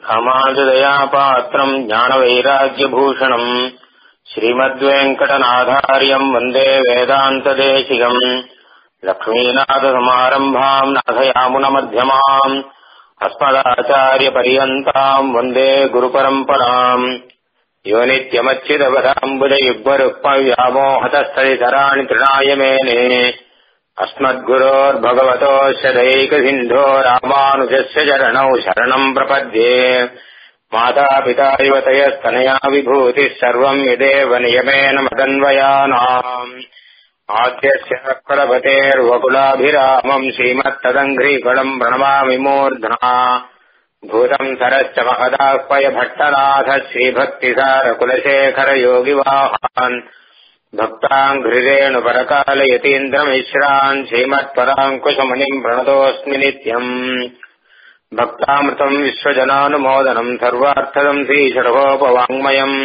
ராமானுஜதயாபாத்திரம் ஞானவைராக்கியபூஷணம் ஸ்ரீமத்வேங்கடநாதாரியம் வந்தே வேதாந்ததேசிகம் லக்ஷ்மீநாதசமாரம்பாம் நாதயாமுனமध्यமாம் अस्मदाचार्यपर्यन्ताम् वन्दे गुरुपरम्पराम् यो नित्यमच्युतपदाम्बुजयुग्मरुक्मव्यामोहतस्थलितराणि तृणाय मेने अस्मद्गुरोर्भगवतोऽस्य दैकसिन्धो रामानुजस्य चरणौ शरणम् प्रपद्ये मातापिता युवतयस्तनया विभूतिः सर्वम् यदेव नियमेन मदन्वयानाम् आद्यस्य कलपतेर्वकुलाभिरामम् श्रीमत्तदङ्घ्रीफलम् प्रणमामि मूर्ध्ना भूतम् सरश्च महदाह्वय भट्टनाथ श्रीभक्तिसारकुलशेखरयोगिवाहान् भक्ताङ्घ्रिरेणुपरकालयतीन्द्रमिश्रान् श्रीमत्पराङ्कुशमुनिम् प्रणतोऽस्मि नित्यम् भक्तामृतम् विश्वजनानुमोदनम् सर्वार्थदम् श्रीषडभोपवाङ्मयम्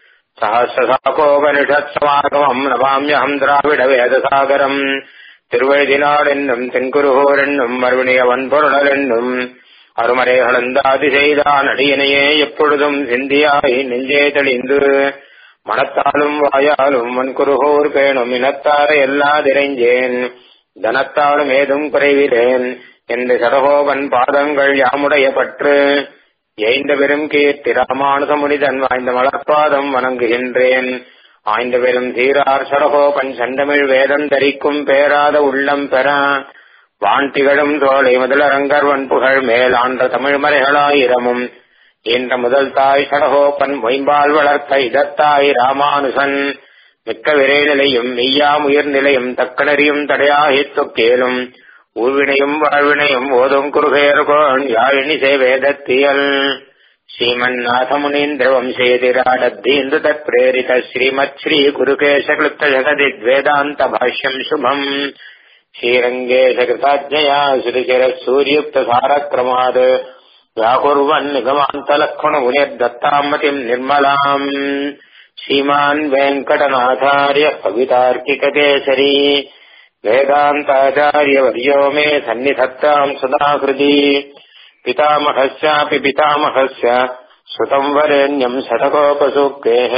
சகசிரசாகோபனிஷத்சமாகமம் நமாமியகம் திராவிட வேதசாகரம் திருவழுதினாள் என்னும் தென்குருகோர் என்னும் மறுவினிய வன்பொருளல் என்னும் அருமறைகளந்தாதி செய்தான் அடியனையே எப்பொழுதும் சிந்தியாய் நெஞ்சே தெளிந்து மனத்தாலும் வாயாலும் வன்குருகோர் பேணும் இனத்தார எல்லாதிரைஞ்சேன் தனத்தாலும் ஏதும் குறைவிலேன் என்று சடகோபன் பாதங்கள் யாமுடைய பற்று எய்ந்த பெரும் கீர்த்தி ராமானுசமுனிதன் வாய்ந்த மலர்பாதம் வணங்குகின்றேன் ஆய்ந்த பெரும் சீரார் சடகோபன் சண்டமிழ் வேதம் தரிக்கும் பேராத உள்ளம் பெற வான் திகழும் தோலை முதலரங்கர்வன் புகழ் மேல் ஆன்ற தமிழ் மறைகளாயிரமும் என்ற முதல் தாய் சடகோபன் மொயம்பால் வளர்த்த இதத்தாய் ராமானுசன் மிக்க விரை நிலையும் மெய்யாம் உயிர்நிலையும் தக்கணறியும் தடையாகித் தொக்கேலும் ஊழ்வினையும் வாழ்வினையும் ஓதும் குருகேர்கோன் யாழினிசை வேதத்தியல் ஸ்ரீமன்னாதமுனீந்திர வம்சேதிராடத்தீந்து தத் பிரேரித ஸ்ரீமத் ஸ்ரீ குருகேசகிருத்த ஜெகதித்வேதாந்த பாஷ்யம் சுபம் ஸ்ரீரங்கேஷ கிருதாஜயா ஸ்ரீசிர சூரியுக்த சாரக்கிரமாத் व्याकुर्वन् निगमान्तलक्ष्मणमुनिर्दत्तामतिम् निर्मलाम् श्रीमान् वेङ्कटनाथार्य कवितार्किककेसरी वेदान्ताचार्यवर्यो मे सन्निधत्ताम् सदा हृदि पितामहस्यापि पितामहस्य श्रुतम् वरेण्यम् शतकोपसूक्तेः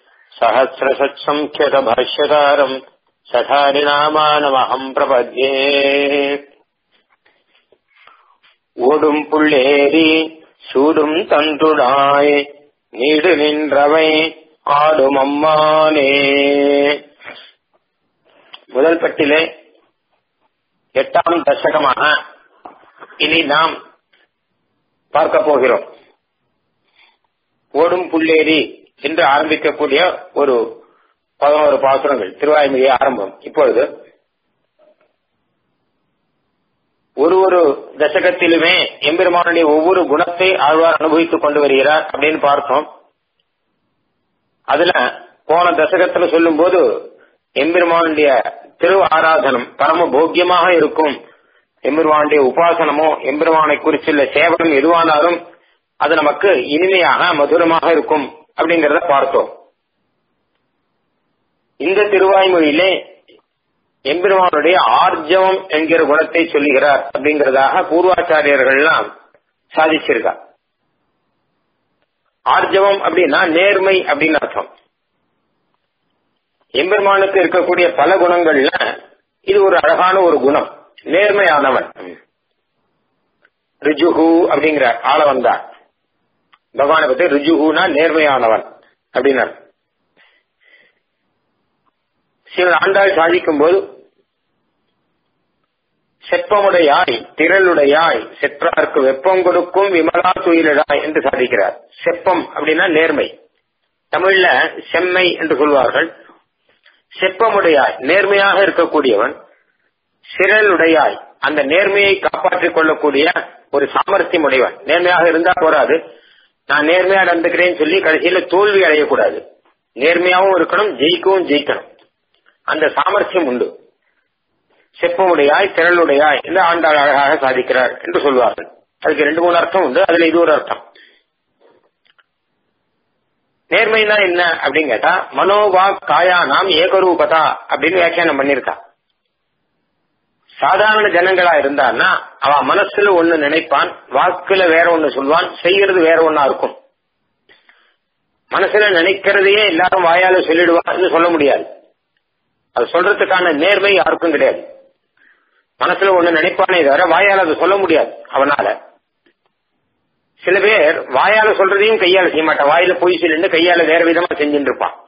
सहस्रषट्सङ्ख्यकभाष्यकारम् सठारिनामानमहम् प्रपद्ये ஓடும் புள்ளேரி சூடும் தந்துடாய் நீடு நின்றவை ஆடும் அம்மானே முதல் பட்டிலே எட்டாம் தசகமாக இனி நாம் பார்க்க போகிறோம் ஓடும் புள்ளேரி என்று ஆரம்பிக்கக்கூடிய ஒரு பதினோரு பாசுரங்கள் திருவாய்மொழி ஆரம்பம் இப்பொழுது ஒரு ஒரு தசகத்திலுமே எம்பெருமானுடைய ஒவ்வொரு குணத்தை ஆழ்வார் அனுபவித்துக் கொண்டு வருகிறார் அப்படின்னு பார்த்தோம் அதுல போன தசகத்துல சொல்லும் போது எம்பெருமானுடைய திரு ஆராதனம் பரம போக்கியமாக இருக்கும் எம்பெருமானுடைய உபாசனமோ எம்பெருமானை குறிச்சுள்ள சேவனம் எதுவானாலும் அது நமக்கு இனிமையாக மதுரமாக இருக்கும் அப்படிங்கறத பார்த்தோம் இந்த திருவாய்மொழியிலே எம்பெருமானுடைய ஆர்ஜவம் என்கிற குணத்தை சொல்லுகிறார் அப்படிங்கறதாக பூர்வாச்சாரியர்கள்லாம் சாதிச்சிருக்கார் ஆர்ஜவம் அப்படின்னா நேர்மை அப்படின்னு அர்த்தம் எம்பெருமானுக்கு இருக்கக்கூடிய பல குணங்கள்ல இது ஒரு அழகான ஒரு குணம் நேர்மையானவன் ரிஜுகு அப்படிங்கிற ஆள வந்தார் பகவானை பத்தி ரிஜுகுனா நேர்மையானவன் அப்படின்னார் சில ஆண்டாள் சாதிக்கும் போது செப்பமுடையாய் திரளுடையாய் செற்றார்க்கு வெப்பம் கொடுக்கும் விமலா துயிலடாய் என்று சாதிக்கிறார் செப்பம் அப்படின்னா நேர்மை தமிழ்ல செம்மை என்று சொல்வார்கள் செப்பமுடையாய் நேர்மையாக இருக்கக்கூடியவன் சிரலுடையாய் அந்த நேர்மையை காப்பாற்றிக் கொள்ளக்கூடிய ஒரு சாமர்த்தியம் உடையவன் நேர்மையாக இருந்தா போராது நான் நேர்மையா நடந்துக்கிறேன்னு சொல்லி கடைசியில தோல்வி அடையக்கூடாது நேர்மையாவும் இருக்கணும் ஜெயிக்கவும் ஜெயிக்கணும் அந்த சாமர்த்தியம் உண்டு செப்பமுடையாய் திரளுடையாய் என்று ஆண்டாள் அழகாக சாதிக்கிறார் என்று சொல்வார்கள் அதுக்கு ரெண்டு மூணு அர்த்தம் உண்டு அதுல இது ஒரு அர்த்தம் நேர்மைனா என்ன அப்படின்னு கேட்டா மனோவா காயா நாம் ஏகரூபதா அப்படின்னு வியாக்கியானம் பண்ணிருக்கா சாதாரண ஜனங்களா இருந்தான்னா அவன் மனசுல ஒண்ணு நினைப்பான் வாக்குல வேற ஒண்ணு சொல்வான் செய்யறது வேற ஒண்ணா இருக்கும் மனசுல நினைக்கிறதையே எல்லாரும் வாயால சொல்லிடுவான்னு சொல்ல முடியாது அது சொல்றதுக்கான நேர்மை யாருக்கும் கிடையாது மனசுல ஒண்ணு நினைப்பானே தவிர வாயால அதை சொல்ல முடியாது அவனால சில பேர் வாயால சொல்றதையும் கையால செய்ய மாட்டான் வாயில பொய் சொல்லிட்டு கையால வேற விதமா செஞ்சுட்டு இருப்பான்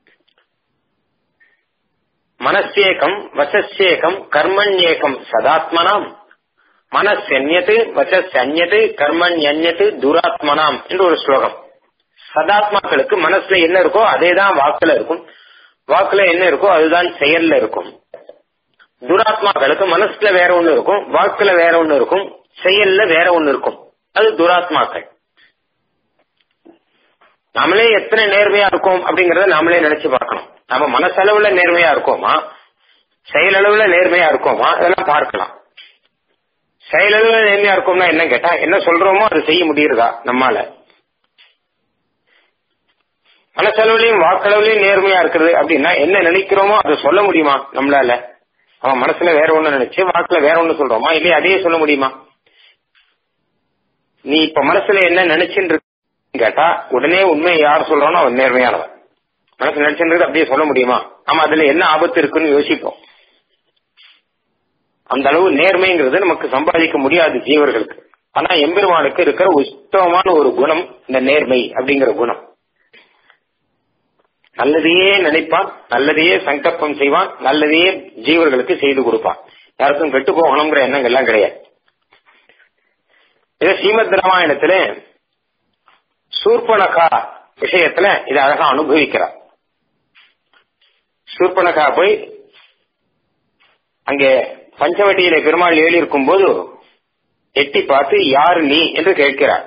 மனசேகம் வசசேகம் கர்மண்யேகம் சதாத்மனாம் மனசென்யது வசசன்யது கர்மண்யன்யது துராத்மனாம் என்று ஒரு ஸ்லோகம் சதாத்மாக்களுக்கு மனசுல என்ன இருக்கோ அதே தான் வாக்குல இருக்கும் வாக்குல என்ன இருக்கோ அதுதான் செயல்ல இருக்கும் துராத்மாக்களுக்கு மனசுல வேற ஒண்ணு இருக்கும் வாக்குல வேற ஒண்ணு இருக்கும் செயல்ல வேற ஒண்ணு இருக்கும் அது துராத்மாக்கள் நாமளே எத்தனை நேர்மையா இருக்கோம் அப்படிங்கறத நாமளே நினைச்சு பார்க்கணும் நம்ம மனசளவுல நேர்மையா இருக்கோமா செயலளவுல நேர்மையா இருக்கோமா இதெல்லாம் பார்க்கலாம் செயலளவுல நேர்மையா இருக்கோம்னா என்ன கேட்டா என்ன சொல்றோமோ அது செய்ய முடியுறதா நம்மால மனசளவுலயும் வாக்களவுலயும் நேர்மையா இருக்குது அப்படின்னா என்ன நினைக்கிறோமோ அதை சொல்ல முடியுமா நம்மளால அவன் மனசுல வேற ஒண்ணு நினைச்சு வாக்குல வேற ஒண்ணு சொல்றோமா இல்லையா அதையே சொல்ல முடியுமா நீ இப்ப மனசுல என்ன நினைச்சுன்னு கேட்டா உடனே உண்மையை யார் சொல்றானோ அவன் நேர்மையானவன் மனசு நினைச்சுன்றது அப்படியே சொல்ல முடியுமா ஆமா அதுல என்ன ஆபத்து இருக்குன்னு யோசிப்போம் அந்த அளவு நேர்மைங்கிறது நமக்கு சம்பாதிக்க முடியாது ஜீவர்களுக்கு ஆனா எம்பெருமானுக்கு இருக்கிற உத்தமமான ஒரு குணம் இந்த நேர்மை அப்படிங்கிற குணம் நல்லதையே நினைப்பான் நல்லதையே சங்கல்பம் செய்வான் நல்லதையே ஜீவர்களுக்கு செய்து கொடுப்பான் யாருக்கும் கெட்டு போகணுங்கிற எண்ணங்கள் எல்லாம் கிடையாது இது ஸ்ரீமத் ராமாயணத்துல சூர்பனகா விஷயத்துல இதை அழகா அனுபவிக்கிறார் சூர்பனகா போய் அங்கே பஞ்சவட்டியில பெருமாள் ஏறி இருக்கும் போது எட்டி பார்த்து யார் நீ என்று கேட்கிறார்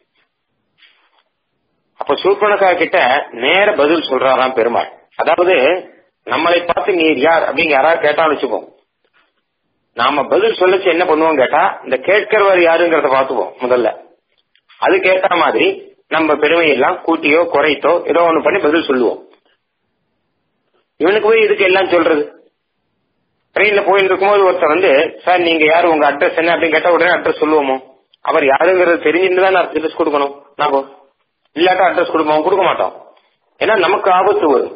அப்ப சூர்பனகா கிட்ட நேர பதில் சொல்றாராம் பெருமாள் அதாவது நம்மளை பார்த்து நீர் யார் அப்படின்னு யாராவது கேட்டான்னு வச்சுப்போம் நாம பதில் சொல்லச்சு என்ன பண்ணுவோம் கேட்டா இந்த கேட்கிறவர் யாருங்கிறத பார்த்துப்போம் முதல்ல அது கேட்ட மாதிரி நம்ம பெருமையெல்லாம் கூட்டியோ குறைத்தோ ஏதோ ஒண்ணு பண்ணி பதில் சொல்லுவோம் இவனுக்கு போய் இதுக்கு எல்லாம் சொல்றது ட்ரெயின்ல போயிட்டு இருக்கும்போது ஒருத்தர் வந்து சார் நீங்க யாரு உங்க அட்ரஸ் என்ன அப்படின்னு கேட்டா உடனே அட்ரஸ் சொல்லுவோமோ அவர் யாருங்கிறது தெரிஞ்சுட்டு தான் அட்ரஸ் கொடுக்கணும் நாம இல்லாட்டா அட்ரஸ் கொடுப்போம் கொடுக்க மாட்டோம் ஏன்னா நமக்கு ஆபத்து வரும்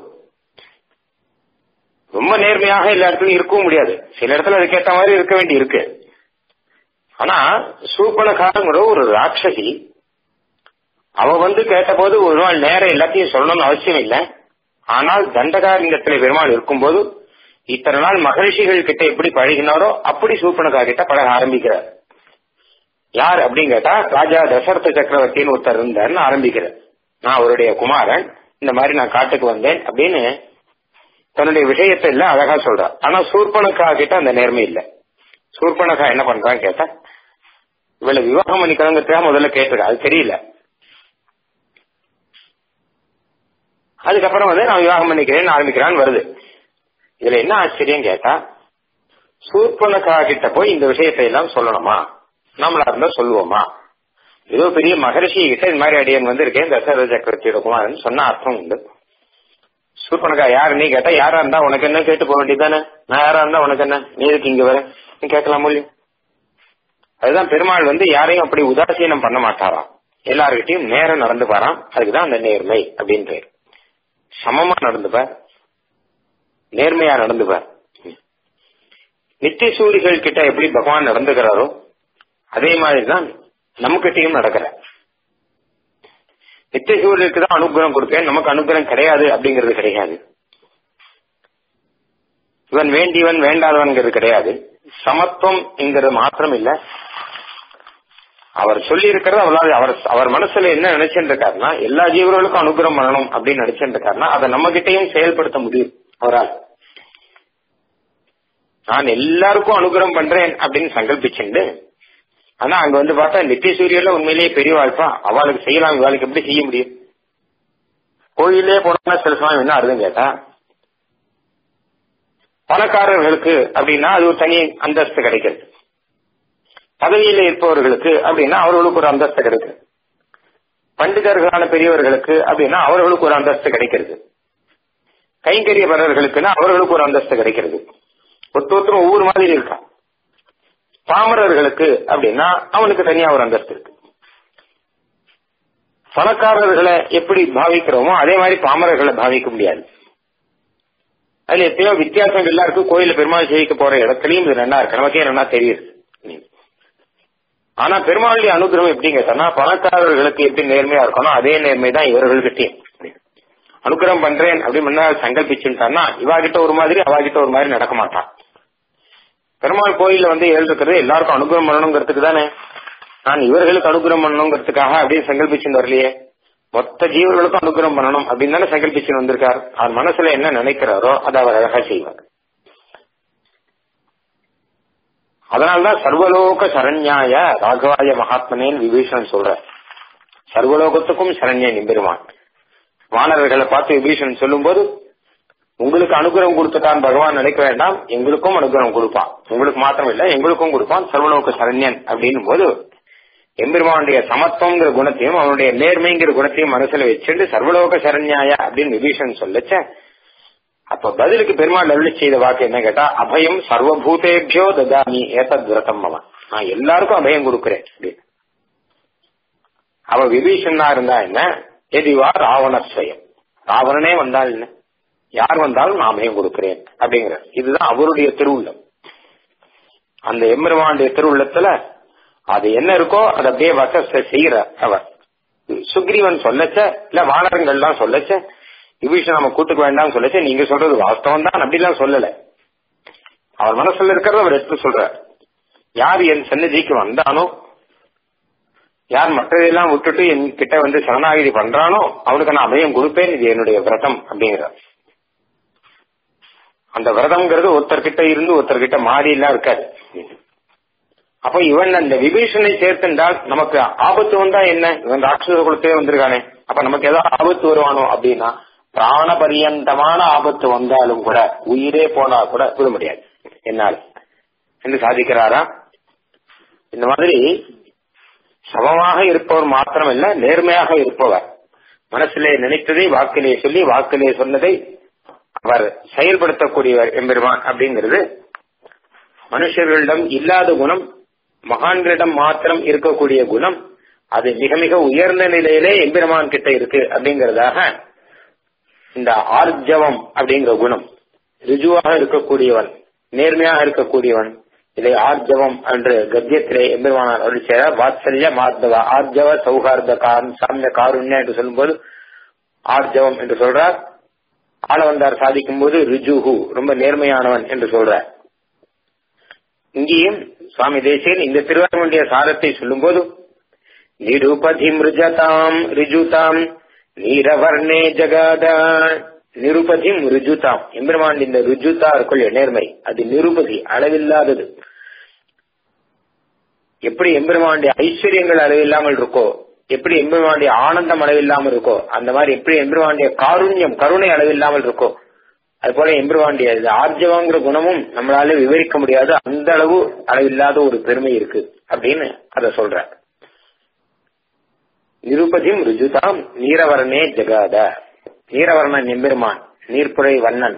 ரொம்ப நேர்மையாக எல்லா இடத்துலயும் இருக்கவும் முடியாது சில இடத்துல அதுக்கேற்ற மாதிரி இருக்க வேண்டி இருக்கு ஆனா சூப்பனகாரங்கிற ஒரு ராட்சசி அவ வந்து கேட்டபோது ஒரு நாள் நேரம் எல்லாத்தையும் சொல்லணும்னு அவசியம் இல்லை ஆனால் தண்டகாரங்கத்துல பெருமாள் இருக்கும்போது இத்தனை நாள் மகரிஷிகள் கிட்ட எப்படி பழகினாரோ அப்படி சூப்பனகா கிட்ட பழக ஆரம்பிக்கிறார் யார் அப்படின்னு கேட்டா ராஜா தசரத சக்கரவர்த்தின்னு ஒருத்தர் இருந்தாருன்னு ஆரம்பிக்கிறார் நான் அவருடைய குமாரன் இந்த மாதிரி நான் காட்டுக்கு வந்தேன் அப்படின்னு தன்னுடைய விஷயத்தை எல்லாம் அழகா சொல்றார் ஆனா சூர்பனக்கா கிட்ட அந்த நேர்மை இல்ல சூர்பனக்கா என்ன பண்றான்னு கேட்டா இவளை விவாகம் பண்ணிக்கணுங்கிறதுக்காக முதல்ல கேட்டிருக்கா அது தெரியல அதுக்கப்புறம் வந்து நான் விவாகம் பண்ணிக்கிறேன்னு ஆரம்பிக்கிறான்னு வருது இதுல என்ன ஆச்சரியம் கேட்டா சூர்பனக்கா கிட்ட போய் இந்த விஷயத்தை எல்லாம் சொல்லணுமா நம்மளா இருந்தா சொல்லுவோமா ஏதோ பெரிய மகரிஷி கிட்ட இந்த மாதிரி அடியன் வந்திருக்கேன் தசரத சக்கரவர்த்தியோட குமாரன் சொன்ன அர்த்தம் உண்டு சூர்பனக்கா யாரு நீ கேட்டா யாரா இருந்தா உனக்கு என்ன கேட்டு போக வேண்டியதானே நான் யாரா இருந்தா உனக்கு என்ன நீ எதுக்கு இங்க வர நீ கேட்கலாம் இல்லையா அதுதான் பெருமாள் வந்து யாரையும் அப்படி உதாசீனம் பண்ண மாட்டாராம் எல்லார்கிட்டையும் நேரம் நடந்து பாராம் அதுக்குதான் அந்த நேர்மை அப்படின்னு பேர் சமமா நடந்துப்பார் நேர்மையா நடந்துப்பார் நித்திய சூரிகள் கிட்ட எப்படி பகவான் நடந்துக்கிறாரோ அதே மாதிரிதான் நம்மகிட்டையும் நடக்கிறார் நித்திய சூரியனுக்கு தான் அனுகிரகம் கொடுப்பேன் நமக்கு அனுகிரகம் கிடையாது அப்படிங்கிறது கிடையாது இவன் வேண்டியவன் வேண்டாதவன்கிறது கிடையாது சமத்துவம் என்கிறது மாத்திரம் இல்ல அவர் சொல்லி இருக்கிறது அவளால் அவர் அவர் மனசுல என்ன நினைச்சுட்டு இருக்காருன்னா எல்லா ஜீவர்களுக்கும் அனுகிரகம் பண்ணணும் அப்படின்னு நினைச்சுட்டு இருக்காருன்னா அதை நம்ம கிட்டையும் செயல்படுத்த முடியும் அவரால் நான் எல்லாருக்கும் அனுகிரகம் பண்றேன் அப்படின்னு சங்கல்பிச்சுண்டு ஆனா அங்க வந்து பார்த்தா நித்திய சூரியன்ல உண்மையிலேயே பெரிய வாழ்ப்பா அவளுக்கு செய்யலாம் இவாளுக்கு எப்படி செய்ய முடியும் கோயிலே போனா சில சமயம் என்ன அர்த்தம் கேட்டா பணக்காரர்களுக்கு அப்படின்னா அது ஒரு தனி அந்தஸ்து கிடைக்கிறது பதவியில இருப்பவர்களுக்கு அப்படின்னா அவர்களுக்கு ஒரு அந்தஸ்து கிடைக்கிறது பண்டிதர்களான பெரியவர்களுக்கு அப்படின்னா அவர்களுக்கு ஒரு அந்தஸ்து கிடைக்கிறது கைங்கரியவர்களுக்குன்னா அவர்களுக்கு ஒரு அந்தஸ்து கிடைக்கிறது ஒருத்தொருத்தரும் ஒவ்வொரு மாதிரி இருக்கா பாமரர்களுக்கு அப்படின்னா அவனுக்கு தனியா ஒரு அந்தஸ்து இருக்கு பணக்காரர்களை எப்படி பாவிக்கிறோமோ அதே மாதிரி பாமரர்களை பாவிக்க முடியாது அதுல எத்தனையோ வித்தியாசம் எல்லாம் இருக்கு கோயில பெருமாள் சேவிக்க போற இடத்துலயும் இது நல்லா இருக்கு நமக்கே நல்லா தெரியுது ஆனா பெருமாளுடைய அனுகிரகம் எப்படி கேட்டா பணக்காரர்களுக்கு எப்படி நேர்மையா இருக்கணும் அதே நேர்மை தான் இவர்கள்கிட்டயும் அனுகிரகம் பண்றேன் அப்படின்னு சங்கல்பிச்சுட்டான்னா இவா கிட்ட ஒரு மாதிரி அவா கிட்ட ஒரு மாதிரி நடக்க மாட்டான் பெருமாள் கோயில்ல வந்து ஏழு இருக்கிறது எல்லாருக்கும் அனுகிரகம் பண்ணணுங்கிறதுக்கு தானே நான் இவர்களுக்கு அனுகிரகம் பண்ணணுங்கிறதுக்காக அப்படின்னு சங்கல்பிச்சுட்டு வரலையே மொத்த ஜீவர்களுக்கும் அனுகிரகம் பண்ணணும் அப்படின்னு தானே சங்கல்பிச்சுன்னு வந்திருக்கார் அவர் மனசுல என்ன நினைக்கிறாரோ அதை அவர் அழகா செய்வார் அதனால்தான் சர்வலோக சரண்யாய ராகவாய மகாத்மனேன் விபீஷன் சொல்ற சர்வலோகத்துக்கும் சரண்யன் எம்பெருமான் வானவர்களை பார்த்து விபீஷன் சொல்லும் போது உங்களுக்கு அனுகிரகம் கொடுத்துட்டான் பகவான் நினைக்க வேண்டாம் எங்களுக்கும் அனுகிரகம் கொடுப்பான் உங்களுக்கு மாத்திரம் இல்ல எங்களுக்கும் கொடுப்பான் சர்வலோக சரண்யன் அப்படின்னும் போது எம்பெருமானுடைய சமத்துவங்கிற குணத்தையும் அவனுடைய நேர்மைங்கிற குணத்தையும் மனசுல வச்சுட்டு சர்வலோக சரண்யாய அப்படின்னு விபீஷன் சொல்லச்ச அப்ப பதிலுக்கு பெருமாள் அருளி செய்த வாக்கு என்ன கேட்டா அபயம் சர்வபூதேபியோ ததாமி ஏதத் விரதம் அவன் நான் எல்லாருக்கும் அபயம் கொடுக்கிறேன் அப்படின்னு அவ விபீஷனா இருந்தா என்ன எதிவா ராவணஸ்வயம் ராவணனே வந்தால் என்ன யார் வந்தாலும் நான் அபயம் கொடுக்கிறேன் அப்படிங்கிற இதுதான் அவருடைய திருவுள்ளம் அந்த எம்பெருமானுடைய திருவுள்ளத்துல அது என்ன இருக்கோ அதை அப்படியே வச செய்யற அவர் சுக்ரீவன் சொல்லச்ச இல்ல வானரங்கள்லாம் சொல்லச்ச விபீஷன் நம்ம கூட்டுக்கு வேண்டாம் சொல்லச்ச நீங்க சொல்றது வாஸ்தவம் தான் அப்படிலாம் சொல்லல அவர் மனசுல இருக்கிறத அவர் எடுத்து சொல்றார் யார் என் சன்னதிக்கு வந்தானோ யார் மற்றதெல்லாம் விட்டுட்டு என் கிட்ட வந்து சரணாகிதி பண்றானோ அவனுக்கு நான் அபயம் கொடுப்பேன் இது என்னுடைய விரதம் அப்படிங்கிறார் அந்த விரதம்ங்கிறது ஒருத்தர்கிட்ட இருந்து ஒருத்தர்கிட்ட மாறி எல்லாம் இருக்காது அப்ப இவன் அந்த விபீஷனை சேர்த்துண்டால் நமக்கு ஆபத்து வந்தா என்ன இவன் ராட்சச குலத்திலே வந்திருக்கானே அப்ப நமக்கு ஏதாவது ஆபத்து வருவானோ அப்படின்னா பிராண பரியந்தமான ஆபத்து வந்தாலும் கூட உயிரே போனா கூட விட முடியாது என்னால் என்று சாதிக்கிறாரா இந்த மாதிரி சமமாக இருப்பவர் மாத்திரமல்ல நேர்மையாக இருப்பவர் மனசிலே நினைத்ததை வாக்கிலே சொல்லி வாக்கிலே சொன்னதை அவர் செயல்படுத்தக்கூடியவர் எம்பெருமான் அப்படிங்கிறது மனுஷர்களிடம் இல்லாத குணம் மகான்களிடம் மாத்திரம் இருக்கக்கூடிய குணம் அது மிக மிக உயர்ந்த நிலையிலே எம்பெருமான் கிட்ட இருக்கு அப்படிங்கறதாக இந்த ஆர்ஜவம் அப்படிங்கிற குணம் ரிஜுவாக இருக்கக்கூடியவன் நேர்மையாக இருக்கக்கூடியவன் இதை ஆர்ஜவம் என்று கத்தியத்திலே எம்பெருமானார் அருள் செய்ய வாத்சல்ய மார்தவ ஆர்ஜவ சௌஹார்த காரம் சாமிய காருண்யா என்று சொல்லும்போது ஆர்ஜவம் என்று சொல்றார் ஆளவந்தார் சாதிக்கும் போது ரிஜுஹு ரொம்ப நேர்மையானவன் என்று சொல்றார் இங்கேயும் சுவாமி தேசியன் இந்த திருவாரூருடைய சாரத்தை சொல்லும் போது நிருபதி மிருஜதாம் ரிஜுதாம் நீரவர்ணே ஜகாத நிருபதிம் ருஜுதாம் எம்பெருமான் இந்த ருஜுதா இருக்குள்ள நேர்மை அது நிருபதி அளவில்லாதது எப்படி எம்பெருமானுடைய ஐஸ்வர்யங்கள் அளவில்லாமல் இருக்கோ எப்படி எம்பெருமானுடைய ஆனந்தம் அளவில்லாமல் இருக்கோ அந்த மாதிரி எப்படி எம்பெருமானுடைய காருண்யம் கருணை அளவில்லாமல் இருக்கோ அது போல எம்பெருமானுடைய ஆர்ஜவங்கிற குணமும் நம்மளால விவரிக்க முடியாது அந்த அளவு அளவில்லாத ஒரு பெருமை இருக்கு அப்படின்னு அத சொல்ற நிருபதிம் ருஜுதாம் நீரவரனே ஜெகாத நீரவர்ணன் எம்பெருமான் நீர்ப்புரை வண்ணன்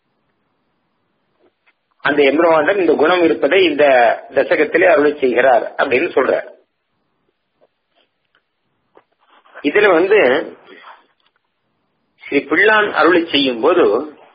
அந்த எம்பெருமானிடம் இந்த குணம் இருப்பதை இந்த தசகத்திலே அருளை செய்கிறார் அப்படின்னு சொல்ற இதுல வந்து ஸ்ரீ பிள்ளான் அருளை செய்யும் போது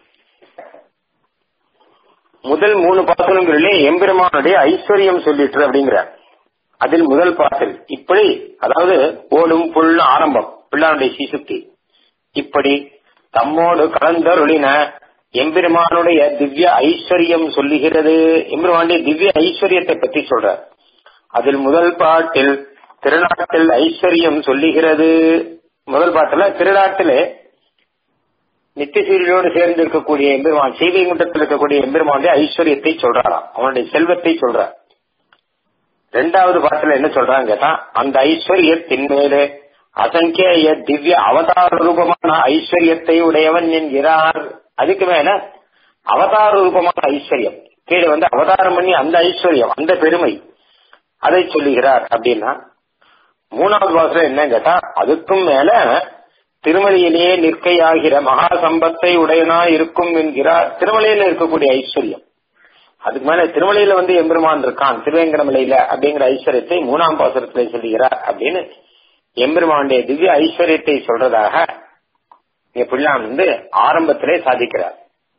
முதல் மூணு பாசனங்களிலே எம்பெருமானுடைய ஐஸ்வர்யம் சொல்லிட்டு அப்படிங்கிறார் அதில் முதல் பாசல் இப்படி அதாவது ஓடும் புல் ஆரம்பம் பிள்ளானுடைய சிசுக்தி இப்படி தம்மோடு கலந்தருளின எம்பெருமானுடைய திவ்ய ஐஸ்வர்யம் சொல்லுகிறது எம்பெருமானுடைய திவ்ய ஐஸ்வர்யத்தை பற்றி சொல்றார் அதில் முதல் பாட்டில் திருநாட்டில் ஐஸ்வர்யம் சொல்லுகிறது முதல் பாட்டுல திருநாட்டிலே நித்தியசூரியோடு சேர்ந்து இருக்கக்கூடிய எம்பெருமான் செய்தி குண்டத்தில் இருக்கக்கூடிய எம்பெருமானுடைய ஐஸ்வர்யத்தை சொல்றாராம் அவனுடைய செல்வத்தை சொல்றார் ரெண்டாவது பாட்டுல என்ன சொல்றாங்க கேட்டா அந்த ஐஸ்வர்யத்தின் மேலே அசங்கேய திவ்ய அவதார ரூபமான ஐஸ்வர்யத்தை உடையவன் என்கிறார் அதுக்கு மேல அவதார ரூபமான ஐஸ்வர்யம் கீழே வந்து அவதாரம் பண்ணி அந்த ஐஸ்வர்யம் அந்த பெருமை அதை சொல்லுகிறார் அப்படின்னா மூணாவது வாசல் என்ன கேட்டா அதுக்கும் மேல திருமலையிலேயே நிற்கையாகிற மகா சம்பத்தை உடையனா இருக்கும் என்கிறார் திருமலையில இருக்கக்கூடிய ஐஸ்வர்யம் அதுக்கு மேல திருமலையில வந்து எம்பெருமான் இருக்கான் திருவேங்கடமலையில அப்படிங்கிற ஐஸ்வர்யத்தை மூணாம் பாசுரத்திலே சொல்லுகிறார் அப்படின்னு எம்பெருமானுடைய திவ்ய ஐஸ்வர்யத்தை சொல்றதாக இங்க பிள்ளான் வந்து ஆரம்பத்திலே சாதிக்கிறார்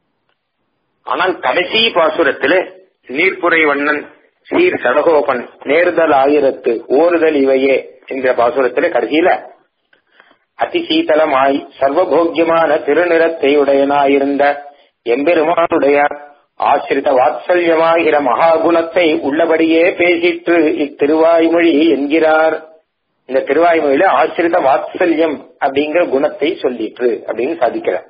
ஆனால் கடைசி பாசுரத்திலே நீர்ப்புரை வண்ணன் சீர் சடகோபன் நேர்தல் ஆயிரத்து ஓறுதல் இவையே என்கிற பாசுரத்திலே கடைசியில அதிசீதலமாய் சர்வபோக்கியமான திருநிறத்தை உடையனாயிருந்த எம்பெருமானுடைய ஆசிரித வாத்சல்யமாகிற மகாகுணத்தை உள்ளபடியே பேசிற்று இத்திருவாய்மொழி என்கிறார் இந்த திருவாய்மொழியில ஆசிரித வாத்சல்யம் அப்படிங்கிற குணத்தை சொல்லிற்று அப்படின்னு சாதிக்கிறார்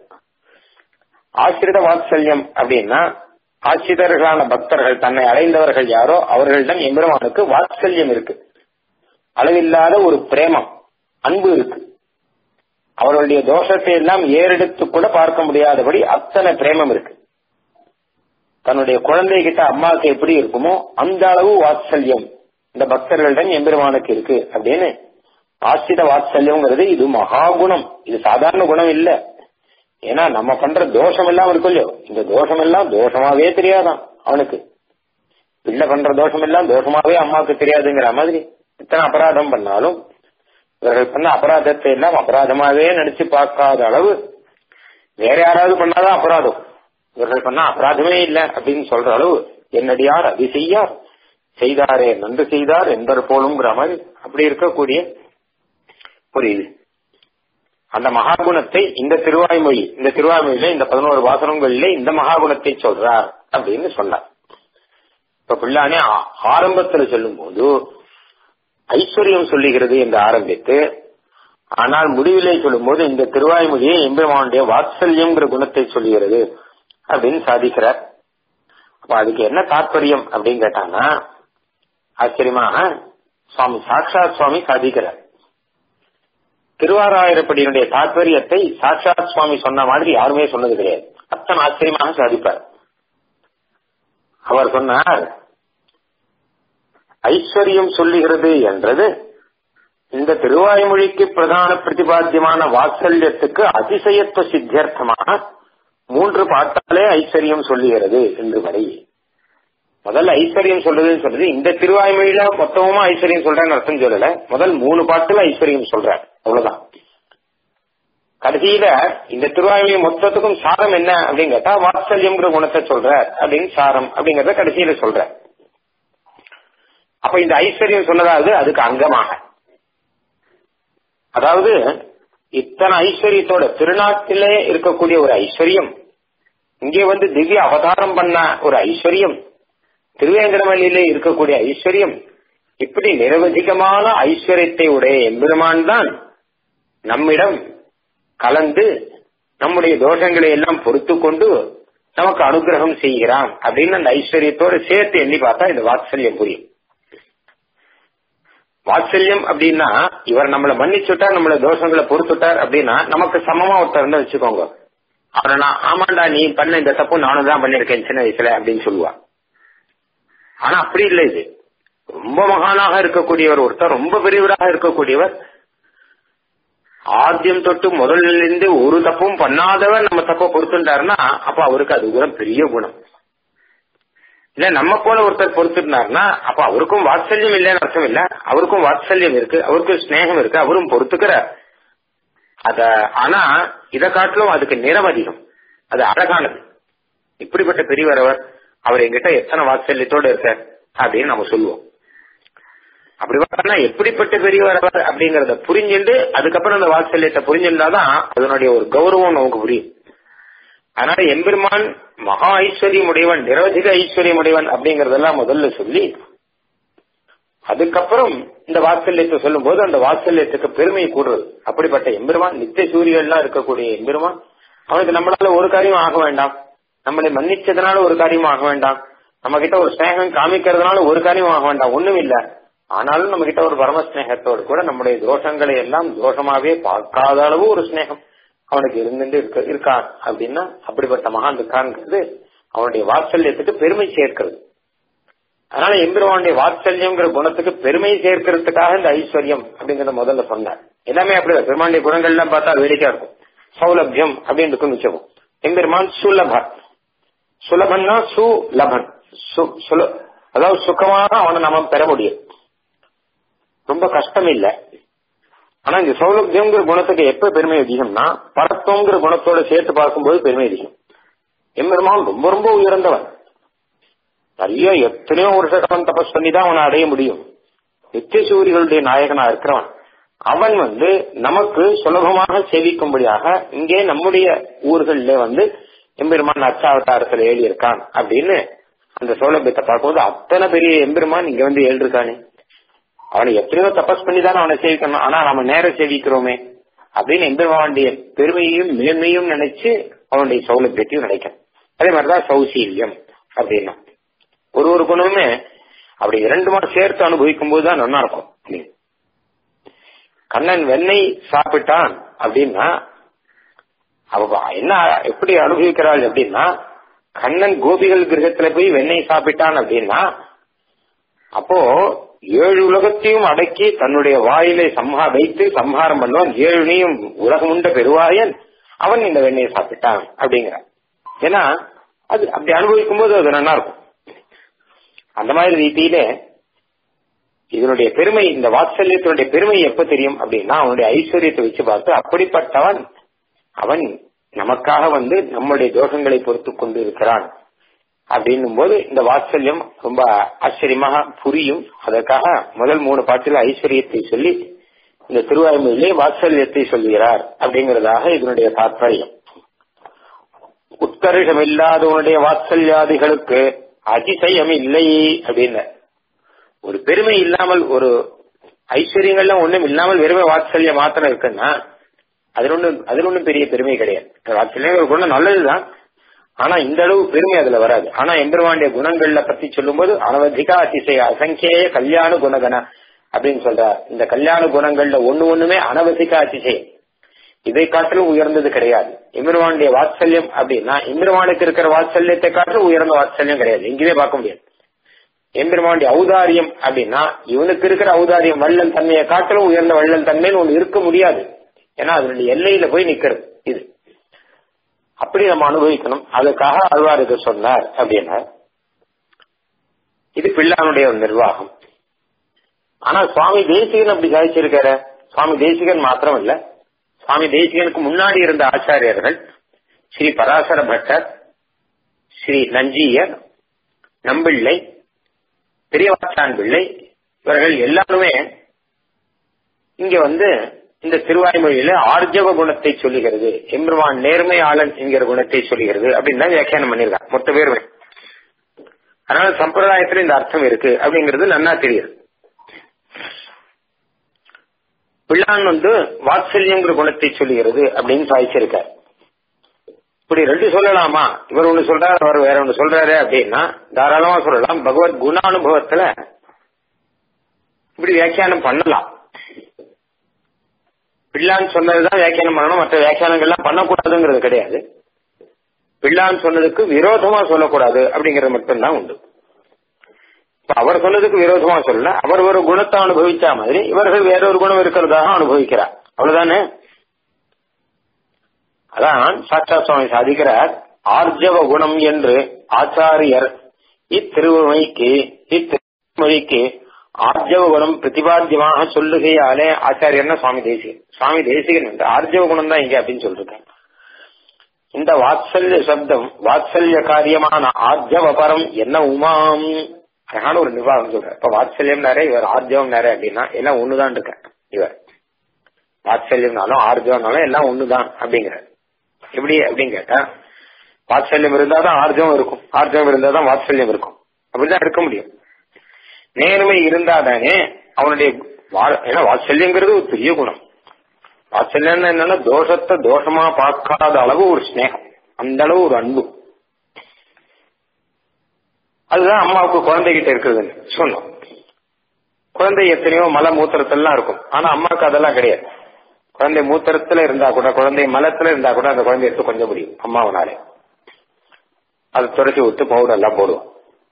ஆசிரித வாத்சல்யம் அப்படின்னா ஆசிரியர்களான பக்தர்கள் தன்னை அடைந்தவர்கள் யாரோ அவர்களிடம் எம்பெருமானுக்கு வாத்சல்யம் இருக்கு அளவில்லாத ஒரு பிரேமம் அன்பு இருக்கு அவர்களுடைய தோஷத்தை எல்லாம் ஏறெடுத்து கூட பார்க்க முடியாதபடி அத்தனை பிரேமம் இருக்கு தன்னுடைய குழந்தை கிட்ட அம்மாவுக்கு எப்படி இருக்குமோ அந்த அளவு வாத்சல்யம் இந்த பக்தர்களிடம் எம்பெருமானுக்கு இருக்கு அப்படின்னு ஆசிரித வாத்சல்யம்ங்கிறது இது மகாகுணம் இது சாதாரண குணம் இல்ல ஏன்னா நம்ம பண்ற தோஷம் எல்லாம் இருக்கும் இல்லையோ இந்த தோஷம் எல்லாம் தோஷமாவே தெரியாதான் அவனுக்கு பிள்ளை பண்ற தோஷம் எல்லாம் தோஷமாவே அம்மாவுக்கு தெரியாதுங்கிற மாதிரி இத்தனை அபராதம் பண்ணாலும் இவர்கள் பண்ண அபராதத்தை எல்லாம் அபராதமாவே நினைச்சு பார்க்காத அளவு வேற யாராவது பண்ணாதான் அபராதம் இவர்கள் பண்ணா அபராதமே இல்லை அப்படின்னு சொல்ற அளவு என்னடியார் அது செய்யார் செய்தாரே நன்று செய்தார் என்பர் போலுங்கிற மாதிரி அப்படி இருக்கக்கூடிய புரியுது அந்த மகாகுணத்தை இந்த திருவாய்மொழி இந்த திருவாய்மொழியில இந்த பதினோரு வாசனங்களில இந்த மகாகுணத்தை சொல்றார் அப்படின்னு சொன்னார் இப்ப பிள்ளானே ஆரம்பத்துல சொல்லும் போது ஐஸ்வர்யம் சொல்லுகிறது என்று ஆரம்பித்து ஆனால் முடிவிலே சொல்லும் போது இந்த திருவாய்மொழியை எம்பெருமானுடைய வாத்சல்யம்ங்கிற குணத்தை சொல்லுகிறது அப்படின்னு சாதிக்கிறார் அப்ப அதுக்கு என்ன தாற்பயம் அப்படின்னு கேட்டாங்கன்னா ஆச்சரியமாக சுவாமி சாட்சாத் சுவாமி சாதிக்கிறார் திருவாராயிரப்படியினுடைய தாற்பயத்தை சாட்சாத் சுவாமி சொன்ன மாதிரி யாருமே சொன்னது கிடையாது அத்தனை ஆச்சரியமாக சாதிப்பார் அவர் சொன்னார் ஐஸ்வர்யம் சொல்லுகிறது என்றது இந்த திருவாய்மொழிக்கு பிரதான பிரதிபாத்தியமான வாத்சல்யத்துக்கு அதிசயத்துவ சித்தியர்த்தமாக மூன்று பாட்டாலே ஐஸ்வர்யம் சொல்லுகிறது என்று வரை முதல்ல ஐஸ்வர்யம் சொல்றதுன்னு சொல்றது இந்த திருவாய்மொழியில மொத்தமா ஐஸ்வர்யம் சொல்றேன்னு அர்த்தம் சொல்லல முதல் மூணு பாட்டுல ஐஸ்வர்யம் சொல்றார் அவ்வளவுதான் கடைசியில இந்த திருவாய்மொழி மொத்தத்துக்கும் சாரம் என்ன அப்படின்னு கேட்டா வாத்சல்யம்ங்கிற குணத்தை சொல்ற அப்படின்னு சாரம் அப்படிங்கறத கடைசியில சொல்ற அப்ப இந்த ஐஸ்வர்யம் சொன்னதாவது அதுக்கு அங்கமாக அதாவது இத்தனை ஐஸ்வர்யத்தோட திருநாட்டிலே இருக்கக்கூடிய ஒரு ஐஸ்வர்யம் இங்கே வந்து திவ்ய அவதாரம் பண்ண ஒரு ஐஸ்வர்யம் திருவேங்கடமல்லியிலே இருக்கக்கூடிய ஐஸ்வர்யம் இப்படி நிரவதிகமான ஐஸ்வர்யத்தை உடைய எம்பெருமான் தான் நம்மிடம் கலந்து நம்முடைய தோஷங்களை எல்லாம் பொறுத்து கொண்டு நமக்கு அனுகிரகம் செய்கிறான் அப்படின்னு அந்த ஐஸ்வர்யத்தோடு சேர்த்து எண்ணி பார்த்தா இந்த வாத்சல்யம் புரியும் வாத்சல்யம் அப்படின்னா இவர் நம்மளை மன்னிச்சுட்டார் நம்மள தோஷங்களை பொறுத்துட்டார் அப்படின்னா நமக்கு சமமா ஒருத்தர் இருந்தா வச்சுக்கோங்க அவரை நான் ஆமாண்டா நீ பண்ண இந்த தப்பு நானும் தான் பண்ணிருக்கேன் சின்ன வயசுல அப்படின்னு சொல்லுவா ஆனா அப்படி இல்லை இது ரொம்ப மகானாக இருக்கக்கூடியவர் ஒருத்தர் ரொம்ப பெரியவராக இருக்கக்கூடியவர் ஆദ്യം தொட்டு முதலிலிருந்து ஒரு தப்பும் பண்ணாதவர் நம்ம தப்ப பொறுத்துட்டாருன்னா அப்ப அவருக்கு அது குணம் பெரிய குணம் இல்ல நம்ம போல ஒருத்தர் பொறுத்துட்டாருன்னா அப்ப அவருக்கும் வாத்சல்யம் இல்லைன்னு அர்த்தம் இல்ல அவருக்கும் வாத்சல்யம் இருக்கு அவருக்கும் ஸ்நேகம் இருக்கு அவரும் பொறுத்துக்கிறார் அத ஆனா இதை காட்டிலும் அதுக்கு நிறம் அதிகம் அது அழகானது இப்படிப்பட்ட பெரியவர் அவர் அவர் எங்கிட்ட எத்தனை வாத்சல்யத்தோட இருக்கார் அப்படின்னு நம்ம சொல்லுவோம் அப்படி பார்த்தா எப்படிப்பட்ட பெரியவர் அவர் அப்படிங்கறத புரிஞ்சுண்டு அதுக்கப்புறம் அந்த வாத்சல்யத்தை புரிஞ்சிருந்தாதான் அதனுடைய ஒரு கௌரவம் நமக்கு புரியும் அதனால எம்பெருமான் மகா ஐஸ்வர்யம் உடையவன் நிரவதிக ஐஸ்வர்யம் உடையவன் அப்படிங்கறதெல்லாம் முதல்ல சொல்லி அதுக்கப்புறம் இந்த வாத்சல்யத்தை சொல்லும் போது அந்த வாத்சல்யத்துக்கு பெருமை கூடுறது அப்படிப்பட்ட எம்பெருமான் நித்திய சூரியன்லாம் இருக்கக்கூடிய எம்பெருமான் அவனுக்கு நம்மளால ஒரு காரியம் ஆக வேண்டாம் நம்மளை மன்னிச்சதுனால ஒரு காரியம் ஆக வேண்டாம் நம்ம கிட்ட ஒரு ஸ்நேகம் காமிக்கிறதுனால ஒரு காரியம் ஆக வேண்டாம் ஒண்ணும் இல்ல ஆனாலும் நம்ம கிட்ட ஒரு பரம ஸ்நேகத்தோடு கூட நம்முடைய தோஷங்களை எல்லாம் தோஷமாவே பார்க்காத அளவு ஒரு ஸ்நேகம் அவனுக்கு இருந்துட்டு இருக்க இருக்கான் அப்படின்னா அப்படிப்பட்ட மகான் இருக்கான்ங்கிறது அவனுடைய வாத்சல்யத்துக்கு பெருமை சேர்க்கிறது அதனால எம்பெருமானுடைய வாத்சல்யம்ங்கிற குணத்துக்கு பெருமை சேர்க்கறதுக்காக இந்த ஐஸ்வர்யம் அப்படிங்கறத முதல்ல சொன்னார் எல்லாமே அப்படிதான் பெருமானுடைய குணங்கள் எல்லாம் பார்த்தா வேடிக்கையா இருக்கும் சௌலபியம் அப்படின்னு இருக்கும் நிச்சயம் எம்பெருமான் சுலபன் சுலபன்னா சுலபன் அதாவது சுகமாக அவனை நம்ம பெற முடியும் ரொம்ப கஷ்டம் இல்லை ஆனா இந்த சௌலபியங்கிற குணத்துக்கு எப்ப பெருமை அதிகம்னா பரத்துவங்கிற குணத்தோட சேர்த்து பார்க்கும்போது பெருமை அதிகம் எம்பெருமான் ரொம்ப ரொம்ப உயர்ந்தவன் நிறைய எத்தனையோ வருஷ காலம் தபஸ் பண்ணி தான் அவனை அடைய முடியும் நித்திய சூரிகளுடைய நாயகனா இருக்கிறவன் அவன் வந்து நமக்கு சுலபமாக சேவிக்கும்படியாக இங்கே நம்முடைய ஊர்கள்ல வந்து எம்பெருமான் அச்சாவதாரத்துல ஏழி இருக்கான் அப்படின்னு அந்த சௌலபியத்தை பார்க்கும்போது அத்தனை பெரிய எம்பெருமான் இங்க வந்து ஏழிருக்கானே அவனை எத்தனையோ தபஸ் பண்ணி தானே அவனை சேவிக்கணும் ஆனா நம்ம நேரம் சேவிக்கிறோமே அப்படின்னு எம்பெருமானுடைய பெருமையும் மேன்மையும் நினைச்சு அவனுடைய சௌலபியத்தையும் நினைக்கணும் அதே மாதிரிதான் சௌசீல்யம் அப்படின்னா ஒரு ஒரு குணமுமே அப்படி இரண்டு மாதம் சேர்த்து அனுபவிக்கும் போது தான் நல்லா இருக்கும் கண்ணன் வெண்ணெய் சாப்பிட்டான் அப்படின்னா அவ என்ன எப்படி அனுபவிக்கிறாள் அப்படின்னா கண்ணன் கோபிகள் கிரகத்துல போய் வெண்ணெய் சாப்பிட்டான் அப்படின்னா அப்போ ஏழு உலகத்தையும் அடக்கி தன்னுடைய வாயிலை சம்ஹா வைத்து சம்ஹாரம் பண்ணுவான் ஏழுனையும் உலகம் உண்ட பெருவாயன் அவன் இந்த வெண்ணெயை சாப்பிட்டான் அப்படிங்கிறான் ஏன்னா அது அப்படி அனுபவிக்கும் போது அது நல்லா இருக்கும் அந்த மாதிரி ரீதியில இதனுடைய பெருமை இந்த வாத்சல்யத்தினுடைய பெருமை எப்ப தெரியும் அப்படின்னா அவனுடைய ஐஸ்வர்யத்தை வச்சு பார்த்து அப்படிப்பட்டவன் அவன் நமக்காக வந்து நம்முடைய தோஷங்களை பொறுத்து கொண்டு இருக்கிறான் அப்படின்னும் போது இந்த வாத்சல்யம் ரொம்ப ஆச்சரியமாக புரியும் அதற்காக முதல் மூணு பாட்டில் ஐஸ்வர்யத்தை சொல்லி இந்த திருவாய்மொழியிலே வாத்சல்யத்தை சொல்லுகிறார் அப்படிங்கறதாக இதனுடைய தாற்பயம் உத்கர்ஷம் இல்லாதவனுடைய வாத்சல்யாதிகளுக்கு அதிசயம் இல்லை அப்படின்னு ஒரு பெருமை இல்லாமல் ஒரு ஐஸ்வர்யங்கள்லாம் ஒண்ணும் இல்லாமல் வெறுமை வாத்சல்யம் மாத்திரம் இருக்குன்னா அதுல ஒண்ணு அதுல ஒண்ணும் பெரிய பெருமை கிடையாது வாத்சல்யம் ஒரு குணம் நல்லதுதான் ஆனா இந்த அளவு பெருமை அதுல வராது ஆனா எம்பெருமாண்டிய குணங்கள்ல பத்தி சொல்லும்போது அனவதிகா அதிசய அசங்கேய கல்யாண குணகன அப்படின்னு சொல்றார் இந்த கல்யாண குணங்கள்ல ஒண்ணு ஒண்ணுமே அனவதிகா அதிசயம் இதை காட்டிலும் உயர்ந்தது கிடையாது எம்பெருமானுடைய வாத்சல்யம் அப்படின்னா எம்பெருமானுக்கு இருக்கிற வாத்சல்யத்தை காட்டிலும் உயர்ந்த வாத்சல்யம் கிடையாது எங்கேயுமே பார்க்க முடியாது எம்பெருமானுடைய ஔதாரியம் அப்படின்னா இவனுக்கு இருக்கிற ஔதாரியம் வள்ளல் தன்மையை காட்டிலும் உயர்ந்த வள்ளல் தன்மைன்னு ஒண்ணு இருக்க முடியாது ஏன்னா அதனுடைய எல்லையில போய் நிக்கிறது இது அப்படி நம்ம அனுபவிக்கணும் அதுக்காக ஆழ்வார் இதை சொன்னார் அப்படின்னா இது பிள்ளானுடைய ஒரு நிர்வாகம் ஆனா சுவாமி தேசிகன் அப்படி சாதிச்சிருக்காரு சுவாமி தேசிகன் மாத்திரம் இல்ல சுவாமி தேசிகனுக்கு முன்னாடி இருந்த ஆச்சாரியர்கள் ஸ்ரீ பராசர பட்டர் ஸ்ரீ நஞ்சியர் நம்பிள்ளை பெரியவாச்சான் பிள்ளை இவர்கள் எல்லாருமே இங்க வந்து இந்த திருவாய்மொழியில ஆர்ஜவ குணத்தை சொல்லுகிறது எம்பெருமான் நேர்மையாளன் என்கிற குணத்தை சொல்லுகிறது அப்படின்னு தான் வியாக்கியானம் பண்ணிருக்காங்க மொத்த பேருமே அதனால சம்பிரதாயத்துல இந்த அர்த்தம் இருக்கு அப்படிங்கிறது நன்னா தெரியுது பிள்ளான் வந்து வாத்சல்யங்கிற குணத்தை சொல்லுகிறது அப்படின்னு சாதிச்சிருக்கார் இப்படி ரெண்டு சொல்லலாமா இவர் ஒண்ணு சொல்றாரு அவர் வேற ஒண்ணு சொல்றாரு அப்படின்னா தாராளமா சொல்லலாம் பகவத் குணானுபவத்துல இப்படி வியாக்கியானம் பண்ணலாம் பிள்ளான் சொன்னதுதான் வியாக்கியானம் பண்ணணும் மற்ற வியாக்கியானங்கள்லாம் பண்ணக்கூடாதுங்கிறது கிடையாது பிள்ளான் சொன்னதுக்கு விரோதமா சொல்லக்கூடாது அப்படிங்கறது மட்டும்தான் உண்டு இப்ப அவர் சொன்னதுக்கு விரோதமா சொல்லல அவர் ஒரு குணத்தை அனுபவிச்சா மாதிரி இவர்கள் வேற ஒரு குணம் இருக்கிறதாக அனுபவிக்கிறார் அவ்வளவுதானே அதான் சாட்சா சுவாமி சாதிக்கிறார் ஆர்ஜவ குணம் என்று ஆச்சாரியர் இத்திருவமைக்கு இத்திருமொழிக்கு ஆர்ஜவ குணம் பிரதிபாத்தியமாக சொல்லுகையாலே ஆச்சாரியர்னா சுவாமி தேசிகன் சுவாமி தேசிகன் என்று ஆர்ஜவ குணம் தான் இங்க அப்படின்னு சொல்லிருக்கேன் இந்த வாத்சல்ய சப்தம் வாத்சல்ய காரியமான ஆர்ஜவ பரம் என்ன உமாம் அழகான ஒரு நிர்வாகம் சொல்ற இப்ப வாத்சல்யம் நிறைய இவர் ஆர்ஜவம் நிறைய அப்படின்னா எல்லாம் ஒண்ணுதான் இருக்க இவர் வாத்சல்யம்னாலும் ஆர்ஜவம்னாலும் எல்லாம் ஒண்ணுதான் அப்படிங்கிறார் எப்படி அப்படின்னு கேட்டா வாத்சல்யம் இருந்தாதான் ஆர்ஜவம் இருக்கும் ஆர்ஜவம் இருந்தாதான் வாத்சல்யம் இருக்கும் அப்படிதான் இருக்க முடியும் நேர்மை இருந்தாதானே அவனுடைய ஏன்னா வாத்சல்யங்கிறது ஒரு பெரிய குணம் வாத்சல்யம் என்னன்னா தோஷத்தை தோஷமா பார்க்காத அளவு ஒரு ஸ்னேகம் அந்த அளவு ஒரு அன்பு அதுதான் அம்மாவுக்கு குழந்தைகிட்ட இருக்குதுன்னு சொன்னோம் குழந்தை எத்தனையோ மல மூத்திரத்தெல்லாம் இருக்கும் ஆனா அம்மாவுக்கு அதெல்லாம் கிடையாது குழந்தை மூத்திரத்துல இருந்தா கூட குழந்தை மலத்துல இருந்தா கூட அந்த குழந்தை எடுத்து கொஞ்சம் முடியும் அம்மாவனாலே அதை துடைச்சி விட்டு பவுடர் எல்லாம் போடுவோம்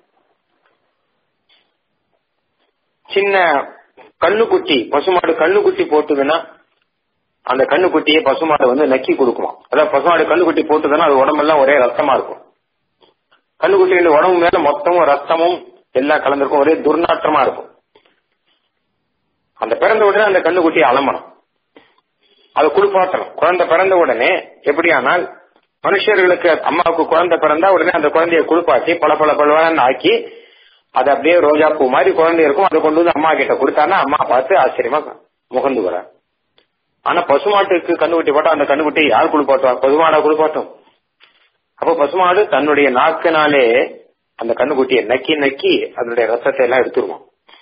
சின்ன கண்ணுக்குட்டி பசுமாடு கண்ணுக்குட்டி போட்டுதுன்னா அந்த கண்ணுக்குட்டியை பசுமாடு வந்து நக்கி கொடுக்குமா அதாவது பசுமாடு கண்ணுக்குட்டி போட்டுதுன்னா அது உடம்பெல்லாம் ஒரே ரத்தமா இருக்கும் கண்ணுக்குட்டியோட உடம்பு மேல மொத்தமும் ரத்தமும் எல்லாம் கலந்திருக்கும் ஒரே துர்நாற்றமா இருக்கும் அந்த பிறந்த உடனே அந்த கண்ணுக்குட்டியை அலம்பணும் அதை குளிப்பாட்டணும் குழந்தை பிறந்த உடனே எப்படியானால் மனுஷர்களுக்கு அம்மாவுக்கு குழந்தை பிறந்தா உடனே அந்த குழந்தைய குளிப்பாட்டி பல பல பலவான்னு ஆக்கி அது அப்படியே ரோஜா பூ மாதிரி குழந்தை இருக்கும் அதை கொண்டு வந்து அம்மா கிட்ட கொடுத்தான்னா அம்மா பார்த்து ஆச்சரியமா முகந்து வர ஆனா பசுமாட்டுக்கு கண்ணுக்குட்டி போட்டா அந்த கண்ணுக்குட்டி யார் குளிப்பாட்டுவா பசுமாடா குளிப்பாட்டும் அப்ப பசுமாடு தன்னுடைய நாக்கினாலே அந்த கண்ணுக்குட்டியை நக்கி நக்கி அதனுடைய ரத்தத்தை எல்லாம் எடுத்துருவோம்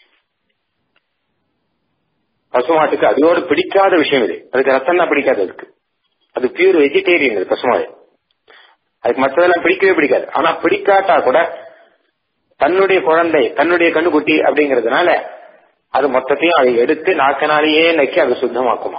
பசுமாட்டுக்கு அதோடு பிடிக்காத விஷயம் இது அதுக்கு ரத்தம் தான் பிடிக்காது அதுக்கு அது பியூர் வெஜிடேரியன் அது பசுமாடு அதுக்கு மற்றதெல்லாம் பிடிக்கவே பிடிக்காது ஆனா பிடிக்காட்டா கூட தன்னுடைய குழந்தை தன்னுடைய கண்ணுக்குட்டி அப்படிங்கறதுனால அது மொத்தத்தையும் அதை எடுத்து நாக்கினாலேயே நக்கி அதை சுத்தமாக்குமா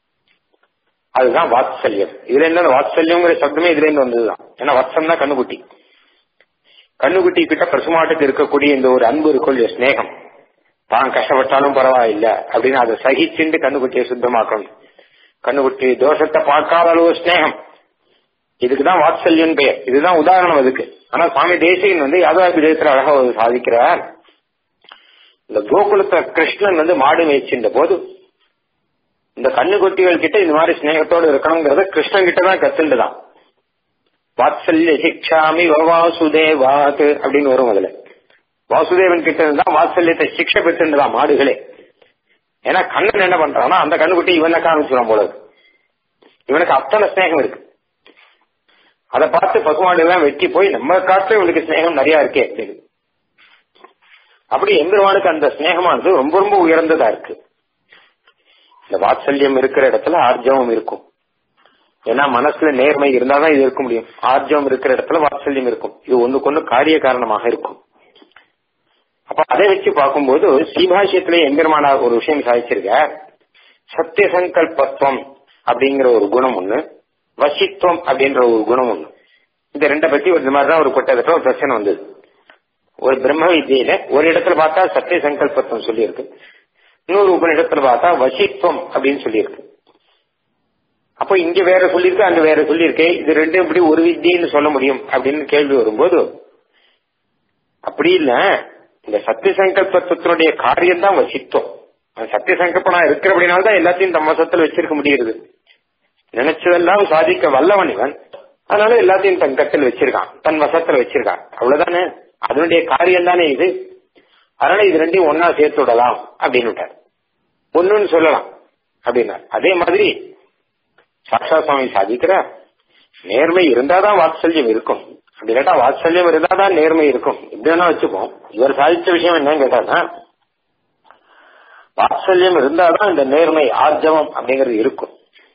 அதுதான் வாத்சல்யம் இதுல என்ன வாத்சல்யங்கிற சப்தமே இதுல இருந்து வந்ததுதான் ஏன்னா வத்சம் தான் கண்ணுக்குட்டி கண்ணுக்குட்டி கிட்ட பசுமாட்டுக்கு இருக்கக்கூடிய இந்த ஒரு அன்பு இருக்கும் ஸ்நேகம் தான் கஷ்டப்பட்டாலும் பரவாயில்ல அப்படின்னு அதை சகிச்சுண்டு கண்ணுக்குட்டியை சுத்தமாக்கணும் கண்ணுக்குட்டி தோஷத்தை பார்க்காத அளவு ஸ்நேகம் இதுக்குதான் வாத்சல்யம் பெயர் இதுதான் உதாரணம் அதுக்கு ஆனா சுவாமி தேசிகன் வந்து யாதவ விஜயத்துல அழகா சாதிக்கிறார் இந்த கோகுலத்தை கிருஷ்ணன் வந்து மாடு மேய்ச்சின்ற போது இந்த கண்ணுக்குட்டிகள் கிட்ட இந்த மாதிரி ஸ்நேகத்தோடு இருக்கணுங்கிறத கிருஷ்ணன் கிட்ட தான் கத்துண்டுதான் வாத்சல்ய சிக்ஷாமி வாசுதேவாத் அப்படின்னு வரும் அதுல வாசுதேவன் கிட்ட இருந்தா வாத்சல்யத்தை சிக்ஷை பெற்றுதான் மாடுகளே ஏன்னா கண்ணன் என்ன பண்றான்னா அந்த கண்ணுக்குட்டி இவனை காமிச்சிடும் போல இவனுக்கு அத்தனை ஸ்நேகம் இருக்கு அதை பார்த்து பசுமாடு எல்லாம் வெட்டி போய் நம்ம காட்டுல இவனுக்கு ஸ்நேகம் நிறைய இருக்கே அப்படின்னு அப்படி எம்பெருமானுக்கு அந்த ஸ்நேகமானது ரொம்ப ரொம்ப உயர்ந்ததா இருக்கு இந்த வாத்சல்யம் இருக்கிற இடத்துல ஆர்ஜவம் இருக்கும் ஏன்னா மனசுல நேர்மை இருந்தாதான் இது இருக்க முடியும் ஆர்ஜவம் இருக்கிற இடத்துல வாத்சல்யம் இருக்கும் இது ஒண்ணுக்கு ஒண்ணு காரிய காரணமாக இருக்கும் அப்ப அதை வச்சு பார்க்கும்போது ஸ்ரீபாஷ்யத்திலே எம்பெருமானார் ஒரு விஷயம் சாதிச்சிருக்க சத்திய சங்கல்பத்துவம் அப்படிங்கிற ஒரு குணம் ஒண்ணு வசித்துவம் அப்படின்ற ஒரு குணம் ஒண்ணு இந்த ரெண்டை பத்தி ஒரு மாதிரிதான் ஒரு கொட்டகத்துல ஒரு பிரச்சனை வந்தது ஒரு பிரம்ம வித்தியில ஒரு இடத்துல பார்த்தா சத்திய சங்கல்பத்துவம் சொல்லியிருக்கு இன்னொரு உபநிடத்துல பார்த்தா வசித்துவம் அப்படின்னு சொல்லியிருக்கு அப்போ இங்க வேற சொல்லியிருக்கு அங்க வேற சொல்லியிருக்கே இது ரெண்டும் இப்படி ஒரு வித்தியன்னு சொல்ல முடியும் அப்படின்னு கேள்வி வரும்போது அப்படி இல்ல இந்த சத்திய சங்கல்பத்தினுடைய காரியம் தான் வசித்துவம் சத்திய சங்கல்பனா இருக்கிற அப்படின்னால்தான் எல்லாத்தையும் தம் வசத்துல வச்சிருக்க முடியுது நினைச்சதெல்லாம் சாதிக்க வல்லவன் இவன் அதனால எல்லாத்தையும் தன் கட்டில் வச்சிருக்கான் தன் வசத்துல வச்சிருக்கான் அவ்வளவுதானே அதனுடைய காரியம் தானே இது அதனால இது ரெண்டையும் ஒன்னா சேர்த்து விடலாம் அப்படின்னு விட்டார் ஒண்ணுன்னு சொல்லலாம் அப்படின்னா அதே மாதிரி சாக்ஷா சுவாமி சாதிக்கிறார் நேர்மை இருந்தாதான் வாத்சல்யம் இருக்கும் அப்படி கேட்டா வாத்சல்யம் இருந்தாதான் நேர்மை இருக்கும் இப்படி வேணா வச்சுப்போம் இவர் சாதிச்ச விஷயம் என்னன்னு கேட்டாங்கன்னா வாத்சல்யம் இருந்தாதான் இந்த நேர்மை ஆர்ஜவம் அப்படிங்கிறது இருக்கும்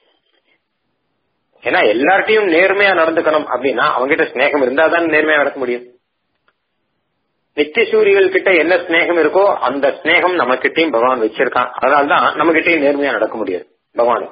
ஏன்னா எல்லார்ட்டையும் நேர்மையா நடந்துக்கணும் அப்படின்னா அவங்ககிட்ட ஸ்நேகம் இருந்தாதான் நேர்மையா நடக்க முடியும் நித்திய சூரிகள் கிட்ட என்ன ஸ்நேகம் இருக்கோ அந்த ஸ்நேகம் நம்ம கிட்டையும் பகவான் வச்சிருக்கான் அதனால்தான் நம்ம கிட்டையும் நேர்மையா நடக்க முடியாது பகவான்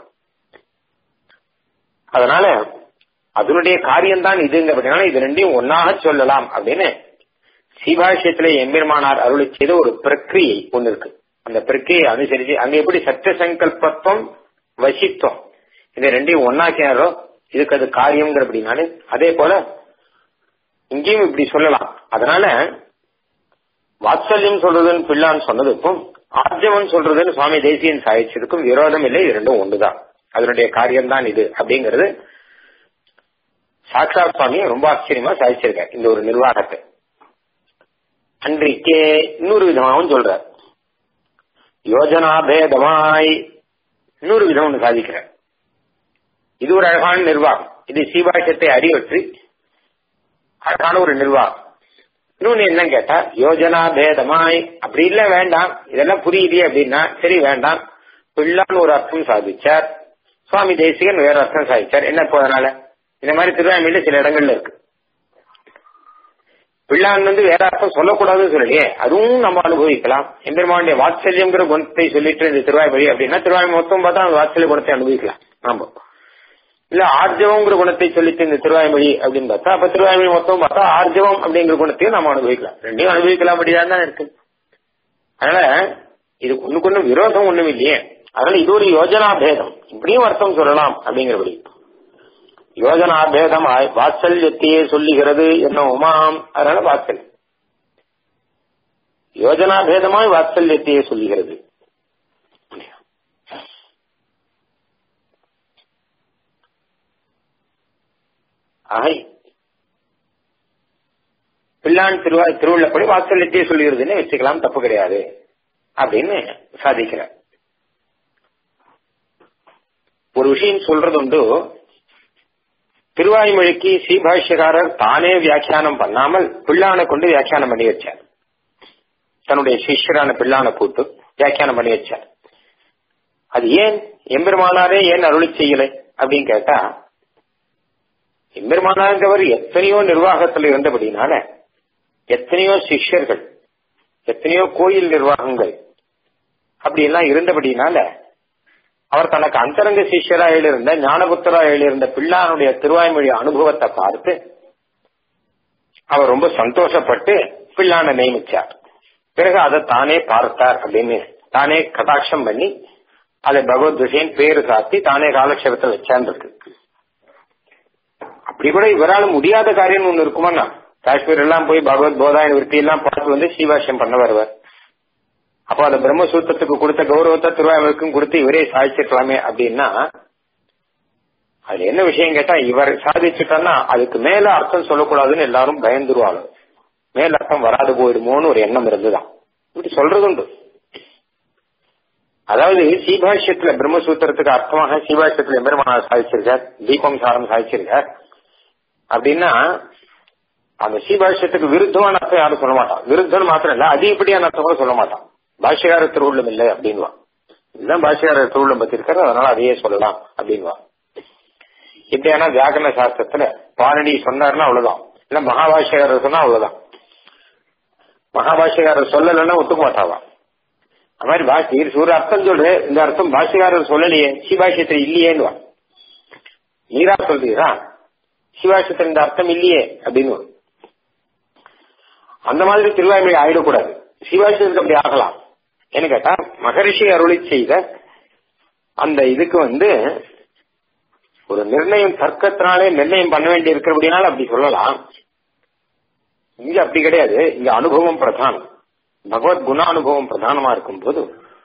அதனால அதனுடைய காரியம் தான் இதுங்க அப்படின்னா இது ரெண்டையும் ஒன்னாக சொல்லலாம் அப்படின்னு சீபாஷ்யத்திலே எம்பெருமானார் அருளி செய்த ஒரு பிரக்கிரியை ஒண்ணு இருக்கு அந்த பிரக்கிரியை அனுசரிச்சு அங்க எப்படி சத்திய சங்கல்பத்துவம் வசித்துவம் இதை ரெண்டையும் ஒன்னாக்கினாரோ இதுக்கு அது காரியம்ங்கிற அப்படின்னாலே அதே போல இங்கேயும் இப்படி சொல்லலாம் அதனால வாத்சல்யம் சொல்றதுன்னு பிள்ளான்னு சொன்னதுக்கும் ஆர்ஜவன் சொல்றதுன்னு சுவாமி தேசியன் சாதிச்சதுக்கும் விரோதம் இல்லை இது ரெண்டும் ஒன்றுதான் அதனுடைய காரியம் தான் இது அப்படிங்கிறது சாக்ஷாத் சுவாமி ரொம்ப ஆச்சரியமா சாதிச்சிருக்கார் இந்த ஒரு நிர்வாகத்தை அன்றைக்கே இன்னொரு விதமாகவும் சொல்றார் யோஜனா பேதமாய் இன்னொரு விதம் ஒன்று சாதிக்கிறார் இது ஒரு அழகான நிர்வாகம் இது சீபாஷத்தை அறிவற்றி அழகான ஒரு நிர்வாகம் இன்னொன்னு என்ன கேட்டா யோஜனா பேதமாய் அப்படி இல்ல வேண்டாம் இதெல்லாம் புரியுது அப்படின்னா சரி வேண்டாம் பிள்ளான்னு ஒரு அர்த்தம் சாதிச்சார் சுவாமி தேசிகன் வேற அர்த்தம் சாதிச்சார் என்ன இப்போ அதனால இந்த மாதிரி திருவாய்மையில சில இடங்கள்ல இருக்கு பிள்ளான் வந்து வேற அர்த்தம் சொல்லக்கூடாதுன்னு சொல்லலையே அதுவும் நம்ம அனுபவிக்கலாம் எம்பெருமானுடைய வாத்சல்யங்கிற குணத்தை சொல்லிட்டு இந்த திருவாய்மொழி அப்படின்னா திருவாய் மொத்தம் பார்த்தா அந்த வாத்சல்ய குணத்தை அனுபவிக்கலாம் நாம இல்ல ஆர்ஜவங்கிற குணத்தை சொல்லிட்டு இந்த திருவாய்மொழி அப்படின்னு பார்த்தா அப்ப திருவாய்மொழி மொத்தம் பார்த்தா ஆர்ஜவம் அப்படிங்கிற குணத்தையும் நம்ம அனுபவிக்கலாம் ரெண்டையும் அனுபவிக்கலாம் அப்படிதான் தான் இருக்கு அதனால இது ஒண்ணுக்கு ஒண்ணு விரோதம் ஒண்ணும் இல்லையே அதனால இது ஒரு யோஜனா பேதம் இப்படியும் அர்த்தம் சொல்லலாம் அப்படிங்கிறபடி யோஜனா பேதமாய் வாத்சல்யத்தையே சொல்லுகிறது என்ன உமாம் அதனால வாத்சல்யம் யோஜனா பேதமாய் வாத்சல்யத்தையே சொல்லுகிறது ஆகை பிள்ளான் திருவா திருவுள்ளப்படி வாத்சல்யத்தையே சொல்லுகிறதுன்னு வச்சுக்கலாம் தப்பு கிடையாது அப்படின்னு சாதிக்கிறார் ஒரு விஷயம் சொல்றது உண்டு திருவாய்மொழிக்கு ஸ்ரீபாஷ்யக்காரர் தானே வியாக்கியானம் பண்ணாமல் பிள்ளானை கொண்டு வியாக்கியானம் பண்ணி வச்சார் தன்னுடைய சிஷ்யரான பிள்ளானை கூட்டு வியாக்கியானம் பண்ணி வச்சார் அது ஏன் எம்பெருமானாரே ஏன் அருளி செய்யலை அப்படின்னு கேட்டா எம்பெருமானார்ன்றவர் எத்தனையோ நிர்வாகத்தில் இருந்தபடினால எத்தனையோ சிஷ்யர்கள் எத்தனையோ கோயில் நிர்வாகங்கள் அப்படி எல்லாம் இருந்தபடினால அவர் தனக்கு அந்தரங்க சிஷ்யரா எழுந்த ஞானபுத்தரா எழுந்த பிள்ளானுடைய திருவாய்மொழி அனுபவத்தை பார்த்து அவர் ரொம்ப சந்தோஷப்பட்டு பிள்ளானை நியமிச்சார் பிறகு அதை தானே பார்த்தார் அப்படின்னு தானே கடாட்சம் பண்ணி அதை பகவத் விஷயம் பேரு சாத்தி தானே காலக்ஷேபத்தை வச்சான் இருக்கு அப்படி கூட இவரால் முடியாத காரியம் ஒண்ணு இருக்குமாண்ணா காஷ்மீர் எல்லாம் போய் பகவத் போதாயன விருத்தி எல்லாம் பார்த்து வந்து சீவாஷ்யம் பண்ண வருவார் அப்போ அந்த பிரம்மசூத்திரத்துக்கு கொடுத்த கௌரவத்தை திருவாயூருக்கும் கொடுத்து இவரே சாதிச்சிருக்கலாமே அப்படின்னா அதுல என்ன விஷயம் கேட்டா இவர் சாதிச்சுட்டா அதுக்கு மேல அர்த்தம் சொல்லக்கூடாதுன்னு எல்லாரும் பயந்துருவாங்க மேல அர்த்தம் வராது போயிடுமோன்னு ஒரு எண்ணம் இருந்துதான் இப்படி சொல்றது உண்டு அதாவது சீபாஷ்யத்துல பிரம்மசூத்திரத்துக்கு அர்த்தமாக சீபாஷ்யத்துல எம்பெருமான சாதிச்சிருக்கார் தீபம் சாரம் சாதிச்சிருக்கார் அப்படின்னா அந்த சீபாஷ்யத்துக்கு விருத்தமான அர்த்தம் யாரும் சொல்ல மாட்டான் விருத்தம் மாத்திரம் இல்ல அதிகப்படியான அர்த்தம் கூட சொல்ல மாட்டான் பாஷ்யகார திருவுள்ளம் இல்லை அப்படின்வா இதுதான் பாஷ்யகார திருவுள்ளம் பத்தி இருக்காரு அதனால அதையே சொல்லலாம் அப்படின்வா இப்படியான வியாக்கரண சாஸ்திரத்துல பாரடி சொன்னார்னா அவ்வளவுதான் இல்ல மகாபாஷ்யகாரர் சொன்னா அவ்வளவுதான் மகாபாஷ்யகாரர் சொல்லலைன்னா ஒத்துக்க மாட்டாவா அது மாதிரி பாஷ்யர் ஒரு அர்த்தம் சொல்லு இந்த அர்த்தம் பாஷ்யகாரர் சொல்லலையே சிபாஷ்யத்துல இல்லையேன்னு நீரா சொல்றீரா சிவாஷ்யத்துல இந்த அர்த்தம் இல்லையே அப்படின்னு அந்த மாதிரி திருவாய்மொழி ஆயிடக்கூடாது சிவாஷ்யத்துக்கு அப்படி ஆகலாம் என்ன கேட்டா மகரிஷி அருளி செய்த அந்த இதுக்கு வந்து ஒரு நிர்ணயம் தர்க்கத்தினாலே நிர்ணயம் பண்ண வேண்டி இருக்கிறபடினால அப்படி சொல்லலாம் இங்க அப்படி கிடையாது இங்க அனுபவம் பிரதானம் பகவத் குண அனுபவம் பிரதானமா இருக்கும் போது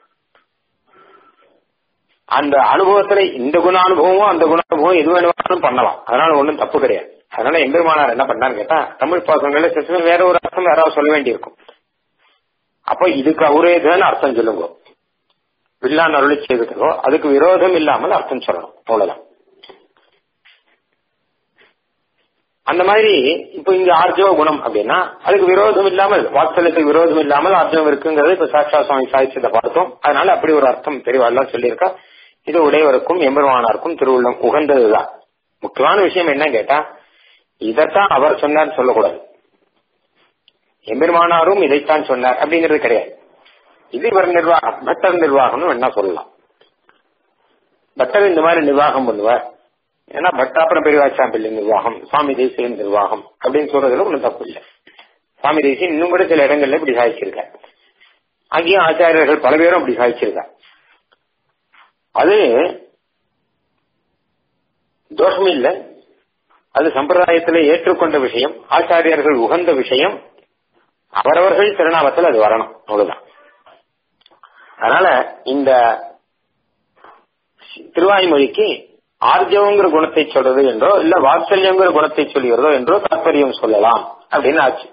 அந்த அனுபவத்துல இந்த குண அனுபவமும் அந்த குண அனுபவம் எது வேணுமானாலும் பண்ணலாம் அதனால ஒன்றும் தப்பு கிடையாது அதனால எம்பெருமானார் என்ன பண்ணான்னு கேட்டா தமிழ் பாசங்கள்ல சில வேற ஒரு அர்த்தம் யாராவது சொல்ல வேண்டியிருக்கும் அப்ப இதுக்கு அவரேதான் அர்த்தம் சொல்லுங்க வில்லான் அருளி செய்துக்கிறோ அதுக்கு விரோதம் இல்லாமல் அர்த்தம் சொல்லணும் அவ்வளவுதான் அந்த மாதிரி இப்ப இங்க ஆர்ஜவ குணம் அப்படின்னா அதுக்கு விரோதம் இல்லாமல் வாத்சல்யத்துக்கு விரோதம் இல்லாமல் ஆர்ஜவம் இருக்குங்கிறது இப்ப சாட்சா சுவாமி சாதிச்சதை பார்த்தோம் அதனால அப்படி ஒரு அர்த்தம் தெளிவாலாம் சொல்லியிருக்கா இது உடையவருக்கும் எம்பெருமானாருக்கும் திருவுள்ளம் உகந்ததுதான் முக்கியமான விஷயம் என்ன கேட்டா இதைத்தான் அவர் சொன்னார் சொல்லக்கூடாது எம்பெருமானாரும் இதைத்தான் சொன்னார் அப்படிங்கிறது கிடையாது இது இவர் நிர்வாகம் பட்டர் நிர்வாகம்னு வேணா சொல்லலாம் பட்டர் இந்த மாதிரி நிர்வாகம் பண்ணுவார் ஏன்னா பட்டாப்புரம் பெரியவாச்சா பிள்ளை நிர்வாகம் சுவாமி தேசியன் நிர்வாகம் அப்படின்னு சொல்றதுல ஒன்றும் தப்பு இல்லை சுவாமி தேசியன் இன்னும் கூட சில இடங்கள்ல இப்படி சாதிச்சிருக்கார் அங்கேயும் ஆச்சாரியர்கள் பல பேரும் அப்படி சாதிச்சிருக்கார் அது தோஷம் இல்லை அது சம்பிரதாயத்தில் ஏற்றுக்கொண்ட விஷயம் ஆச்சாரியர்கள் உகந்த விஷயம் அவரவர்கள் திருநாமத்தில் அது வரணும் அவ்வளவுதான் அதனால இந்த திருவாய்மொழிக்கு ஆர்ஜவங்கிற குணத்தை சொல்றது என்றோ இல்ல வாத்சல்யங்கிற குணத்தை சொல்கிறதோ என்றோ தாற்பயம் சொல்லலாம் அப்படின்னு ஆச்சு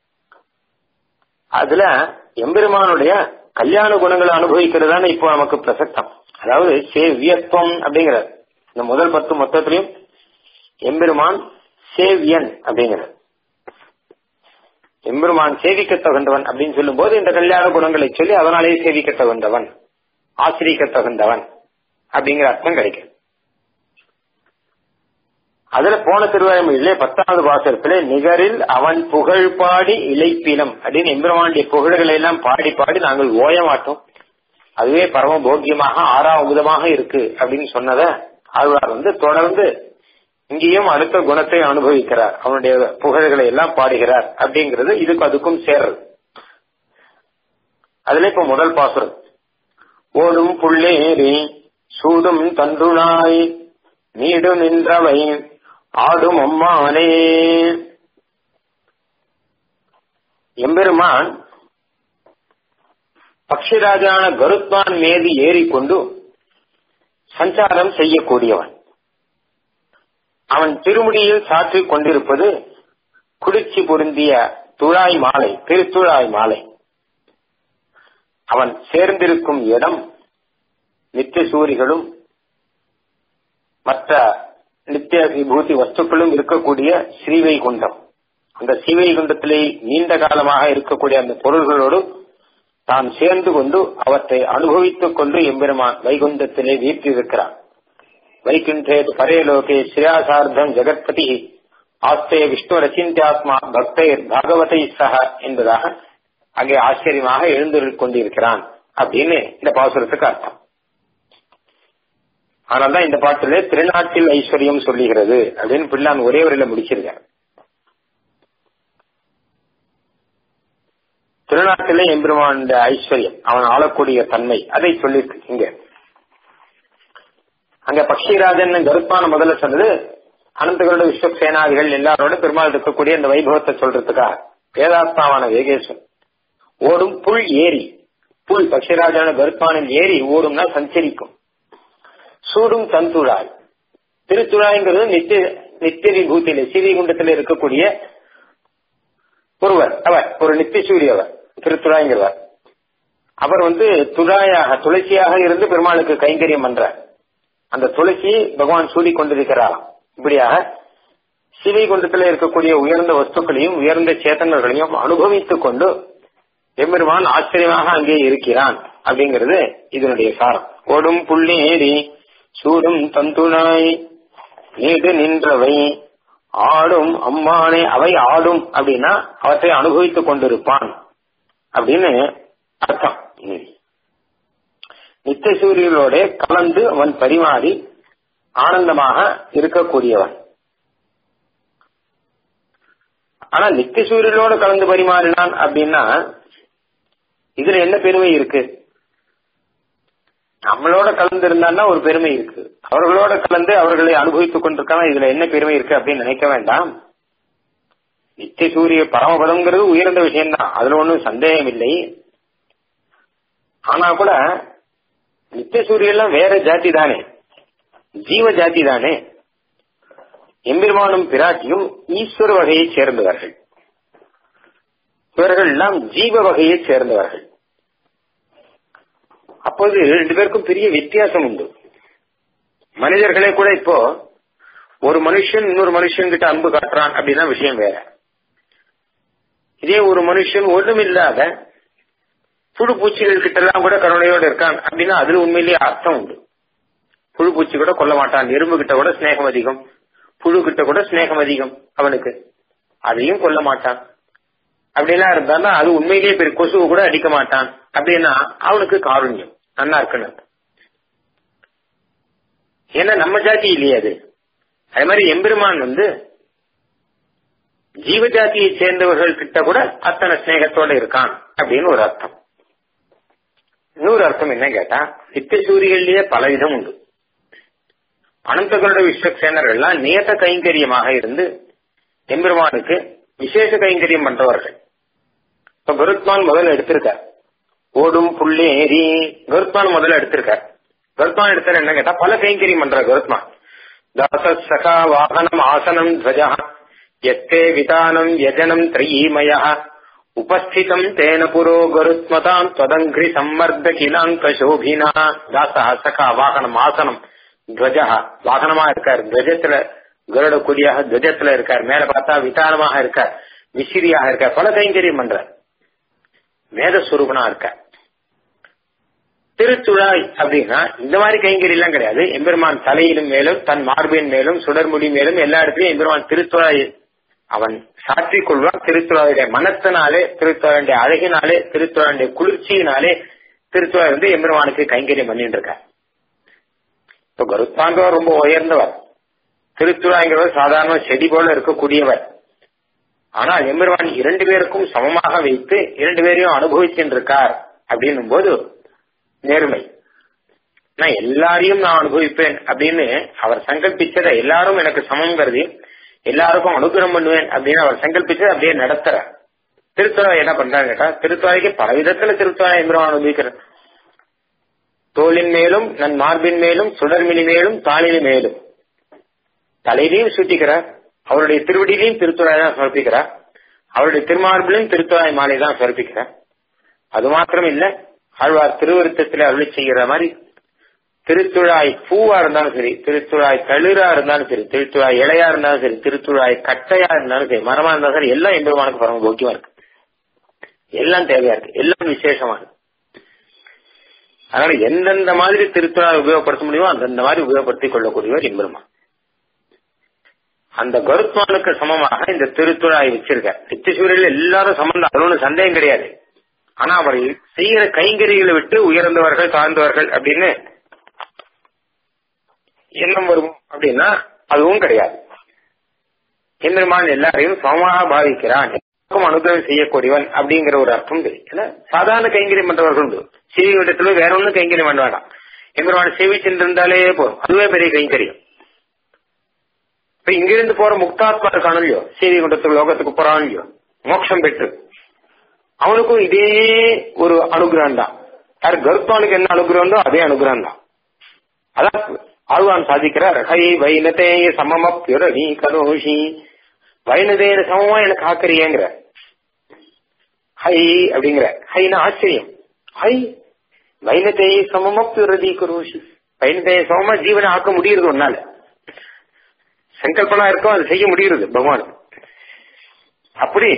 அதுல எம்பெருமானுடைய கல்யாண குணங்களை அனுபவிக்கிறதான இப்போ நமக்கு பிரசக்தம் அதாவது சேவியத்துவம் அப்படிங்கிறது இந்த முதல் பத்து மொத்தத்திலையும் எம்பெருமான் சேவியன் அப்படிங்கிறது எம்பெருமான் சேவிக்க தகுந்தவன் அப்படின்னு சொல்லும் போது இந்த கல்யாண குணங்களை சொல்லி அதனாலேயே சேவிக்க தகுந்தவன் ஆசிரிக்க தகுந்தவன் அப்படிங்கிற அர்த்தம் கிடைக்கும் அதுல போன திருவாய்மொழியிலே பத்தாவது பாசத்திலே நிகரில் அவன் புகழ் பாடி இழைப்பினம் அப்படின்னு எம்பெருமானுடைய புகழ்களை எல்லாம் பாடி பாடி நாங்கள் ஓய மாட்டோம் அதுவே பரம போக்கியமாக ஆறாவதமாக இருக்கு அப்படின்னு சொன்னத ஆழ்வார் வந்து தொடர்ந்து இங்கேயும் அடுத்த குணத்தை அனுபவிக்கிறார் அவனுடைய புகழ்களை எல்லாம் பாடுகிறார் அப்படிங்கிறது இதுக்கு அதுக்கும் சேர்றது அதுல இப்ப முதல் பாசுரம் ஓடும் புள்ளேரி சூடும் தன்றுணாய் நீடு நின்றவை ஆடும் அம்மானே எம்பெருமான் பக்ஷிராஜான கருத்மான் மீது ஏறிக்கொண்டு சஞ்சாரம் செய்யக்கூடியவன் அவன் திருமுடியில் சாற்றிக் கொண்டிருப்பது குளிர்ச்சி பொருந்திய துழாய் மாலை திருத்துழாய் மாலை அவன் சேர்ந்திருக்கும் இடம் நித்திய சூரிகளும் மற்ற நித்திய விபூதி வஸ்துக்களும் இருக்கக்கூடிய ஸ்ரீவைகுண்டம் அந்த ஸ்ரீவைகுண்டத்திலே நீண்ட காலமாக இருக்கக்கூடிய அந்த பொருள்களோடு தான் சேர்ந்து கொண்டு அவற்றை அனுபவித்துக் கொண்டு எம்பெருமான் வைகுண்டத்திலே வீட்டிருக்கிறான் வைகுண்டே பரேலோகே ஸ்ரீயாசார்த்தம் ஜெகத்பதி ஆஸ்தே விஷ்ணு ரச்சிந்தியாத்மா பக்தர் பாகவதை சக என்பதாக அங்கே ஆச்சரியமாக எழுந்திருக் கொண்டிருக்கிறான் அப்படின்னு இந்த பாசுரத்துக்கு அர்த்தம் ஆனால்தான் இந்த பாட்டிலே திருநாட்டில் ஐஸ்வர்யம் சொல்லுகிறது அப்படின்னு பிள்ளான் ஒரே வரையில முடிச்சிருக்கார் திருநாட்டிலே எம்பெருமான் ஐஸ்வர்யம் அவன் ஆளக்கூடிய தன்மை அதை சொல்லிருக்கு இங்க அங்க பக்ஷிராஜன் கருப்பான முதல்ல சொன்னது அனந்தகளோட விஸ்வசேனாதிகள் எல்லாரோட பெருமாள் இருக்கக்கூடிய இந்த வைபவத்தை சொல்றதுக்காக வேதாத்மாவான வேகேஸ்வரன் ஓடும் புல் ஏரி புல் பக்ஷிராஜான கருப்பானின் ஏரி ஓடும்னா சஞ்சரிக்கும் சூடும் தந்துழாய் திருத்துழாய்ங்கிறது நித்திய நித்திய விபூத்தியில சிறிகுண்டத்தில் இருக்கக்கூடிய ஒருவர் அவர் ஒரு நித்திய சூரியவர் திருத்துழாய்ங்கிறவர் அவர் வந்து துழாயாக துளசியாக இருந்து பெருமாளுக்கு கைங்கரியம் பண்றார் அந்த துளசி பகவான் சூடி கொண்டிருக்கிறாராம் இப்படியாக சிவைகுண்டத்தில் இருக்கக்கூடிய உயர்ந்த வஸ்துக்களையும் உயர்ந்த சேத்தனர்களையும் அனுபவித்துக் கொண்டு எம்பெருமான் ஆச்சரியமாக அங்கே இருக்கிறான் அப்படிங்கிறது இதனுடைய சாரம் ஓடும் புள்ளி ஏறி சூடும் தந்துணாய் நீடு நின்றவை ஆடும் அம்மானே அவை ஆடும் அப்படின்னா அவற்றை அனுபவித்துக் கொண்டிருப்பான் அப்படின்னு அர்த்தம் நித்திய சூரியனோட கலந்து அவன் பரிமாறி ஆனந்தமாக இருக்கக்கூடியவன் ஆனா நித்திய சூரியனோட கலந்து பரிமாறினான் அப்படின்னா இதுல என்ன பெருமை இருக்கு நம்மளோட கலந்து இருந்தான்னா ஒரு பெருமை இருக்கு அவர்களோட கலந்து அவர்களை அனுபவித்துக் கொண்டிருக்கான இதுல என்ன பெருமை இருக்கு அப்படின்னு நினைக்க வேண்டாம் நித்திய சூரிய பரமபதம்ங்கிறது உயர்ந்த விஷயம்தான் அதுல ஒன்றும் சந்தேகம் இல்லை ஆனா கூட நித்திய சூரியெல்லாம் வேற ஜாதி தானே ஜீவ ஜாதி தானே எம்பெருமானும் பிராட்டியும் ஈஸ்வர வகையை சேர்ந்தவர்கள் இவர்கள் எல்லாம் ஜீவ வகையை சேர்ந்தவர்கள் அப்போது ரெண்டு பேருக்கும் பெரிய வித்தியாசம் உண்டு மனிதர்களே கூட இப்போ ஒரு மனுஷன் இன்னொரு மனுஷன் கிட்ட அன்பு காட்டுறான் அப்படின்னா விஷயம் வேற இதே ஒரு மனுஷன் ஒன்றும் இல்லாத புழு பூச்சிகள் கிட்ட எல்லாம் கூட கருணையோடு இருக்கான் அப்படின்னா அதுல உண்மையிலேயே அர்த்தம் உண்டு புழு பூச்சி கூட கொல்ல மாட்டான் எறும்பு கிட்ட கூட ஸ்நேகம் அதிகம் புழு கிட்ட கூட ஸ்நேகம் அதிகம் அவனுக்கு அதையும் கொல்ல மாட்டான் அப்படிலாம் இருந்தான்னா அது உண்மையிலேயே பெரிய கொசுவை கூட அடிக்க மாட்டான் அப்படின்னா அவனுக்கு காருண்யம் நன்னா இருக்குன்னு ஏன்னா நம்ம ஜாதி இல்லையே அது அதே மாதிரி எம்பெருமான் வந்து ஜீவ ஜாதியை சேர்ந்தவர்கள் கிட்ட கூட அத்தனை ஸ்நேகத்தோட இருக்கான் அப்படின்னு ஒரு அர்த்தம் இன்னொரு அர்த்தம் என்ன கேட்டா நித்திய சூரியன்லயே பல விதம் உண்டு அனந்தகளோட விஸ்வசேனர்கள்லாம் நியத கைங்கரியமாக இருந்து எம்பெருமானுக்கு விசேஷ கைங்கரியம் பண்றவர்கள் இப்ப கருத்மான் முதல்ல எடுத்திருக்கார் ஓடும் புள்ளி ஏரி கருத்மான் முதல்ல எடுத்திருக்கார் கருத்மான் எடுத்தார் என்ன கேட்டா பல கைங்கரியம் பண்ற கருத்மான் தாச சகா வாகனம் ஆசனம் துவஜா எத்தே விதானம் யஜனம் திரையீமய உபஸ்திதம் தேன புரோ கருத்மதாம் त्वदङ्घ्रि சம்மர்த கிலாங்க சோபினா தாசா சகா வாகனம் ஆசனம் துவஜா வாகனமா இருக்கார் துவஜத்துல கருட கொடியாக துவஜத்துல இருக்கார் மேல பார்த்தா விதானமாக இருக்கார் விசிறியாக இருக்கார் பல கைங்கரியம் பண்றார் வேதஸ்வரூபனா இருக்கார் திருச்சுழாய் அப்படின்னா இந்த மாதிரி கைங்கறி எல்லாம் கிடையாது எம்பெருமான் தலையிலும் மேலும் தன் மார்பின் மேலும் சுடர்முடி மேலும் எல்லா இடத்துலயும் எம்பெருமான் திருத்துழாய் அவன் சாற்றிக் கொள்வான் திருத்துழாயுடைய மனத்தினாலே திருத்துழாயுடைய அழகினாலே திருத்துழாயுடைய குளிர்ச்சியினாலே திருத்துழாய் வந்து எம்பெருமானுக்கு கைங்கரியம் பண்ணிட்டு இருக்கார் இப்ப கருத்தாண்டவர் ரொம்ப உயர்ந்தவர் திருத்துழாய்ங்கிறவர் சாதாரண செடி போல இருக்கக்கூடியவர் ஆனால் எம்பெருமான் இரண்டு பேருக்கும் சமமாக வைத்து இரண்டு பேரையும் அனுபவிச்சுட்டு இருக்கார் அப்படின்னும் போது நேர்மை நான் எல்லாரையும் நான் அனுபவிப்பேன் அப்படின்னு அவர் சங்கல்பிச்சதை எல்லாரும் எனக்கு சமம் கருதி எல்லாருக்கும் அனுகிரகம் பண்ணுவேன் அப்படின்னு அவர் சங்கல்பிச்சதை அப்படியே நடத்துறார் திருத்துறை என்ன பண்றாங்க கேட்டா திருத்துறைக்கு பல விதத்துல திருத்துறை எம்பெருமான் அனுபவிக்கிறார் தோளின் மேலும் நன் மார்பின் மேலும் சுடர்மினி மேலும் தாளின் மேலும் தலையிலையும் சுட்டிக்கிறார் அவருடைய திருவடியிலையும் திருத்துறாய் தான் சமர்ப்பிக்கிறார் அவருடைய திருமார்பிலையும் திருத்துறாய் மாலை தான் சமர்ப்பிக்கிறார் அது மாத்திரம் இல்ல ஆழ்வார் திருவருத்தத்தில் அருளி செய்கிற மாதிரி திருத்துழாய் பூவா இருந்தாலும் சரி திருத்துழாய் தளிரா இருந்தாலும் சரி திருத்துழாய் இலையா இருந்தாலும் சரி திருத்துழாய் கட்டையா இருந்தாலும் சரி மரமா இருந்தாலும் சரி எல்லாம் எம்பெருமானுக்கு பரம போக்கியமா இருக்கு எல்லாம் தேவையா இருக்கு எல்லாம் விசேஷமா இருக்கு அதனால எந்தெந்த மாதிரி திருத்துழாய் உபயோகப்படுத்த முடியுமோ அந்தந்த மாதிரி உபயோகப்படுத்திக் கொள்ளக்கூடியவர் எம்பெருமான் அந்த கருத்வானுக்கு சமமாக இந்த திருத்துழாய் வச்சிருக்க நித்திசூரியில் எல்லாரும் சம்பந்தம் அது ஒன்றும் சந்தேகம் கிடையாது ஆனா அவர் செய்கிற கைங்கரிகளை விட்டு உயர்ந்தவர்கள் தாழ்ந்தவர்கள் அப்படின்னு எண்ணம் வரும் அப்படின்னா அதுவும் கிடையாது எம்பெருமான் எல்லாரையும் சமமாக பாவிக்கிறான் எல்லாருக்கும் அனுகிரகம் செய்யக்கூடியவன் அப்படிங்கிற ஒரு அர்த்தம் தெரியும் சாதாரண கைங்கரியம் பண்றவர்கள் உண்டு சிறிய இடத்துல வேற ஒன்றும் கைங்கரியம் பண்ண வேண்டாம் எம்பெருமான் சேவை சென்றிருந்தாலே போதும் அதுவே பெரிய கைங்கரியம் இப்ப இங்கிருந்து போற முக்தாத்மா இருக்கானோ இல்லையோ சேவி குண்டத்துக்கு லோகத்துக்கு போறான் இல்லையோ மோட்சம் பெற்று அவனுக்கும் இதே ஒரு அனுகிரகம் தான் யார் கருத்வானுக்கு என்ன அனுகிரகம் அதே அனுகிரகம் தான் அதான் ஆழ்வான் சாதிக்கிறார் ஹை வைனதே சமமப்யுர நீ கரோஷி வைனதேன சமமா எனக்கு ஆக்கறியங்கிற ஹை அப்படிங்கிற ஹைனா ஆச்சரியம் ஹை வைனதே சமமப்யுரதி கரோஷி வைனதே சமமா ஜீவனை ஆக்க முடியுது ஒன்னால சங்கல்பனா இருக்கும் அது செய்ய முடியுது பகவான் அப்படி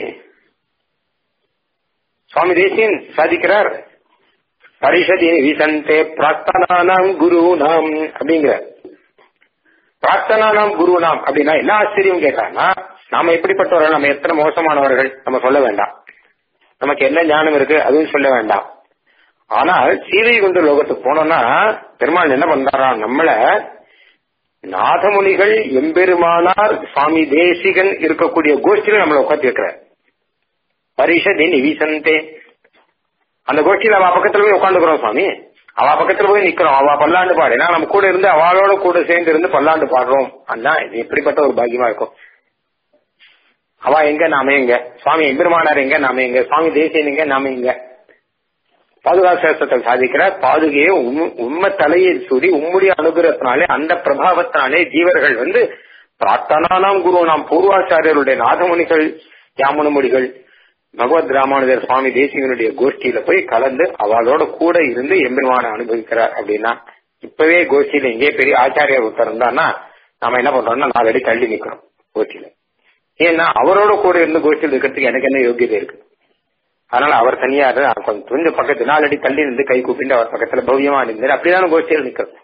சுவாமி தேசியன் சாதிக்கிறார் பரிஷதி விசந்தே பிரார்த்தனானாம் குரு நாம் அப்படிங்கிற பிரார்த்தனானாம் குரு நாம் அப்படின்னா என்ன ஆச்சரியம் கேட்டாங்கன்னா நாம எப்படிப்பட்டவர்கள் நம்ம எத்தனை மோசமானவர்கள் நம்ம சொல்ல வேண்டாம் நமக்கு என்ன ஞானம் இருக்கு அதுவும் சொல்ல வேண்டாம் ஆனால் சீதை கொண்டு லோகத்துக்கு போனோம்னா பெருமாள் என்ன பண்றாராம் நம்மள நாதமுனிகள் எம்பெருமானார் சுவாமி தேசிகன் இருக்கக்கூடிய கோஷ்டியில நம்மளை உட்காந்து இருக்கிறார் பரிஷதி நிவிசந்தே அந்த கோஷ்டியில அவ பக்கத்துல போய் உட்காந்துக்கிறோம் சுவாமி அவ பக்கத்துல போய் நிக்கிறோம் அவ பல்லாண்டு பாடு ஏன்னா நம்ம கூட இருந்து அவளோட கூட சேர்ந்து இருந்து பல்லாண்டு பாடுறோம் அதான் இது எப்படிப்பட்ட ஒரு பாக்கியமா இருக்கும் அவ எங்க நாம எங்க சுவாமி எம்பெருமானார் எங்க நாம எங்க சுவாமி தேசியன் எங்க நாம எங்க பாதுகா சாஸ்திரத்தில் சாதிக்கிறார் பாதுகையை உண்மை தலையை சூடி உம்முடைய அனுகிரகத்தினாலே அந்த பிரபாவத்தினாலே ஜீவர்கள் வந்து பிரார்த்தனானாம் குரு நாம் பூர்வாச்சாரியருடைய நாதமுனிகள் யாமுனமுடிகள் பகவத் ராமானுஜர் சுவாமி தேசிகனுடைய கோஷ்டியில போய் கலந்து அவளோட கூட இருந்து எம்பெருமான அனுபவிக்கிறார் அப்படின்னா இப்பவே கோஷ்டியில எங்கே பெரிய ஆச்சாரியர் ஒருத்தர் இருந்தான்னா நாம என்ன பண்றோம்னா நாலு அடி தள்ளி நிக்கிறோம் கோஷ்டியில ஏன்னா அவரோட கூட இருந்து கோஷ்டியில் இருக்கிறதுக்கு எனக்கு என்ன யோகியதை இருக்கு அதனால அவர் தனியா கொஞ்சம் கொஞ்சம் பக்கத்து நாலு அடி தள்ளி இருந்து கை கூப்பிட்டு அவர் பக்கத்துல பவ்யமா இருந்தாரு அப்படிதான் கோஷ்டியில் நிக்கிறது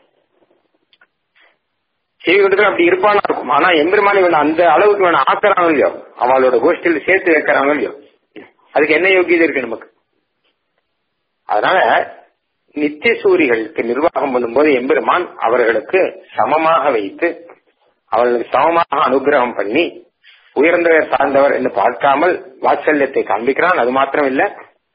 செய்வதற்கு அப்படி இருப்பானா இருக்கும் ஆனா எம்பெருமானி வேணும் அந்த அளவுக்கு வேணும் ஆக்குறாங்க இல்லையோ அவளோட கோஷ்டியில் சேர்த்து வைக்கிறாங்க இல்லையோ அதுக்கு என்ன யோகியதை இருக்கு நமக்கு அதனால நித்திய சூரிகளுக்கு நிர்வாகம் பண்ணும்போது எம்பெருமான் அவர்களுக்கு சமமாக வைத்து அவர்களுக்கு சமமாக அனுகிரகம் பண்ணி உயர்ந்தவர் சார்ந்தவர் என்று பார்க்காமல் வாத்சல்யத்தை காண்பிக்கிறான் அது மாத்திரம் இல்ல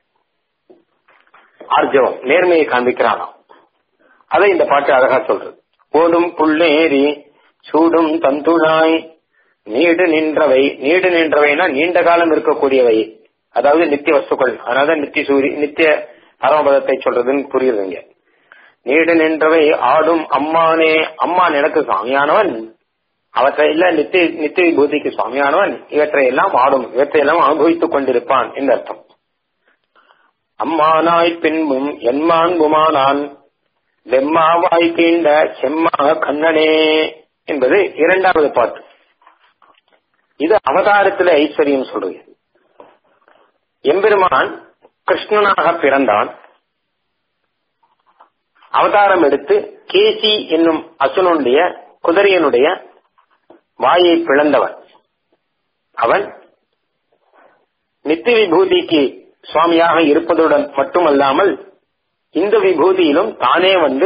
ஆர்ஜவம் நேர்மையை காண்பிக்கிறானாம் அதை இந்த பாட்டு அழகா சொல்றது ஓடும் புள்ளேரி சூடும் தந்துழாய் நீடு நின்றவை நீடு நின்றவைனா நீண்ட காலம் இருக்கக்கூடியவை அதாவது நித்திய வஸ்துக்கள் அதனால நித்திய சூரி நித்திய பரமபதத்தை சொல்றதுன்னு புரியுதுங்க நீடு நின்றவை ஆடும் அம்மானே அம்மான் எனக்கு சுவாமியானவன் அவற்றை எல்லாம் நித்திய நித்திய விபூதிக்கு சுவாமியானவன் இவற்றை எல்லாம் ஆடும் இவற்றை எல்லாம் அனுபவித்துக் கொண்டிருப்பான் என்று அர்த்தம் அம்மானாய் பின்பும் என்மான்புமானான் வெம்மாவாய் கீண்ட செம்மாக கண்ணனே என்பது இரண்டாவது பாட்டு இது அவதாரத்துல ஐஸ்வர்யம் சொல்றது எம்பெருமான் கிருஷ்ணனாக பிறந்தான் அவதாரம் எடுத்து கேசி என்னும் அசுனுடைய குதிரையனுடைய வாயை பிளந்தவன் அவன் நித்திய விபூதிக்கு சுவாமியாக இருப்பதுடன் மட்டுமல்லாமல் இந்த விபூதியிலும் தானே வந்து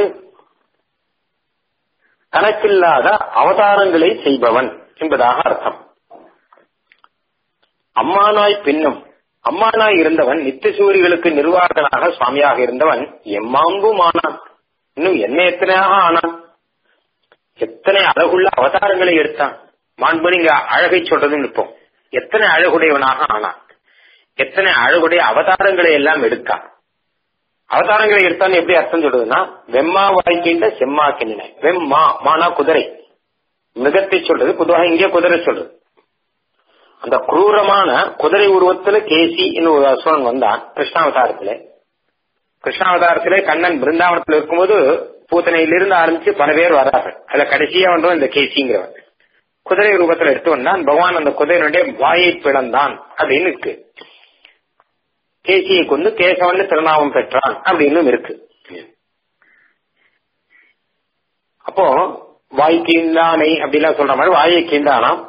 கணக்கில்லாத அவதாரங்களை செய்பவன் என்பதாக அர்த்தம் அம்மானாய் பின்னும் அம்மானாய் இருந்தவன் நித்திய சூரிகளுக்கு நிர்வாகனாக சுவாமியாக இருந்தவன் எம்மாம்புமானான் இன்னும் என்ன எத்தனையாக ஆனான் எத்தனை அழகுள்ள அவதாரங்களை எடுத்தான் மாண்பு நீங்க அழகை சொல்றதுன்னு நிற்போம் எத்தனை அழகுடையவனாக ஆனான் எத்தனை அழகுடைய அவதாரங்களை எல்லாம் எடுத்தான் அவதாரங்களை எடுத்தான்னு எப்படி அர்த்தம் சொல்றதுன்னா வெம்மா வாழ்க்கைன்ற செம்மா கிண்ணனை வெம்மா மானா குதிரை மிருகத்தை சொல்றது பொதுவாக இங்கே குதிரை சொல்றது அந்த குரூரமான குதிரை உருவத்துல கேசி ஒரு அசுரன் வந்தான் கிருஷ்ணாவதாரத்துல கிருஷ்ணாவதாரத்திலே கண்ணன் பிருந்தாவனத்தில் இருக்கும்போது பூத்தனையிலிருந்து ஆரம்பிச்சு பல பேர் வரார்கள் அதுல கடைசியா வந்தவன் இந்த கேசிங்கிறவன் குதிரை ரூபத்துல எடுத்து வந்தான் பகவான் அந்த குதிரையினுடைய வாயை பிளந்தான் அப்படின்னு இருக்கு கேசியை கொண்டு கேசவன் திருநாமம் பெற்றான் அப்படின்னு இருக்கு அப்போ வாய் கீண்டானை அப்படிலாம் சொல்ற மாதிரி வாயை கீண்டானாம்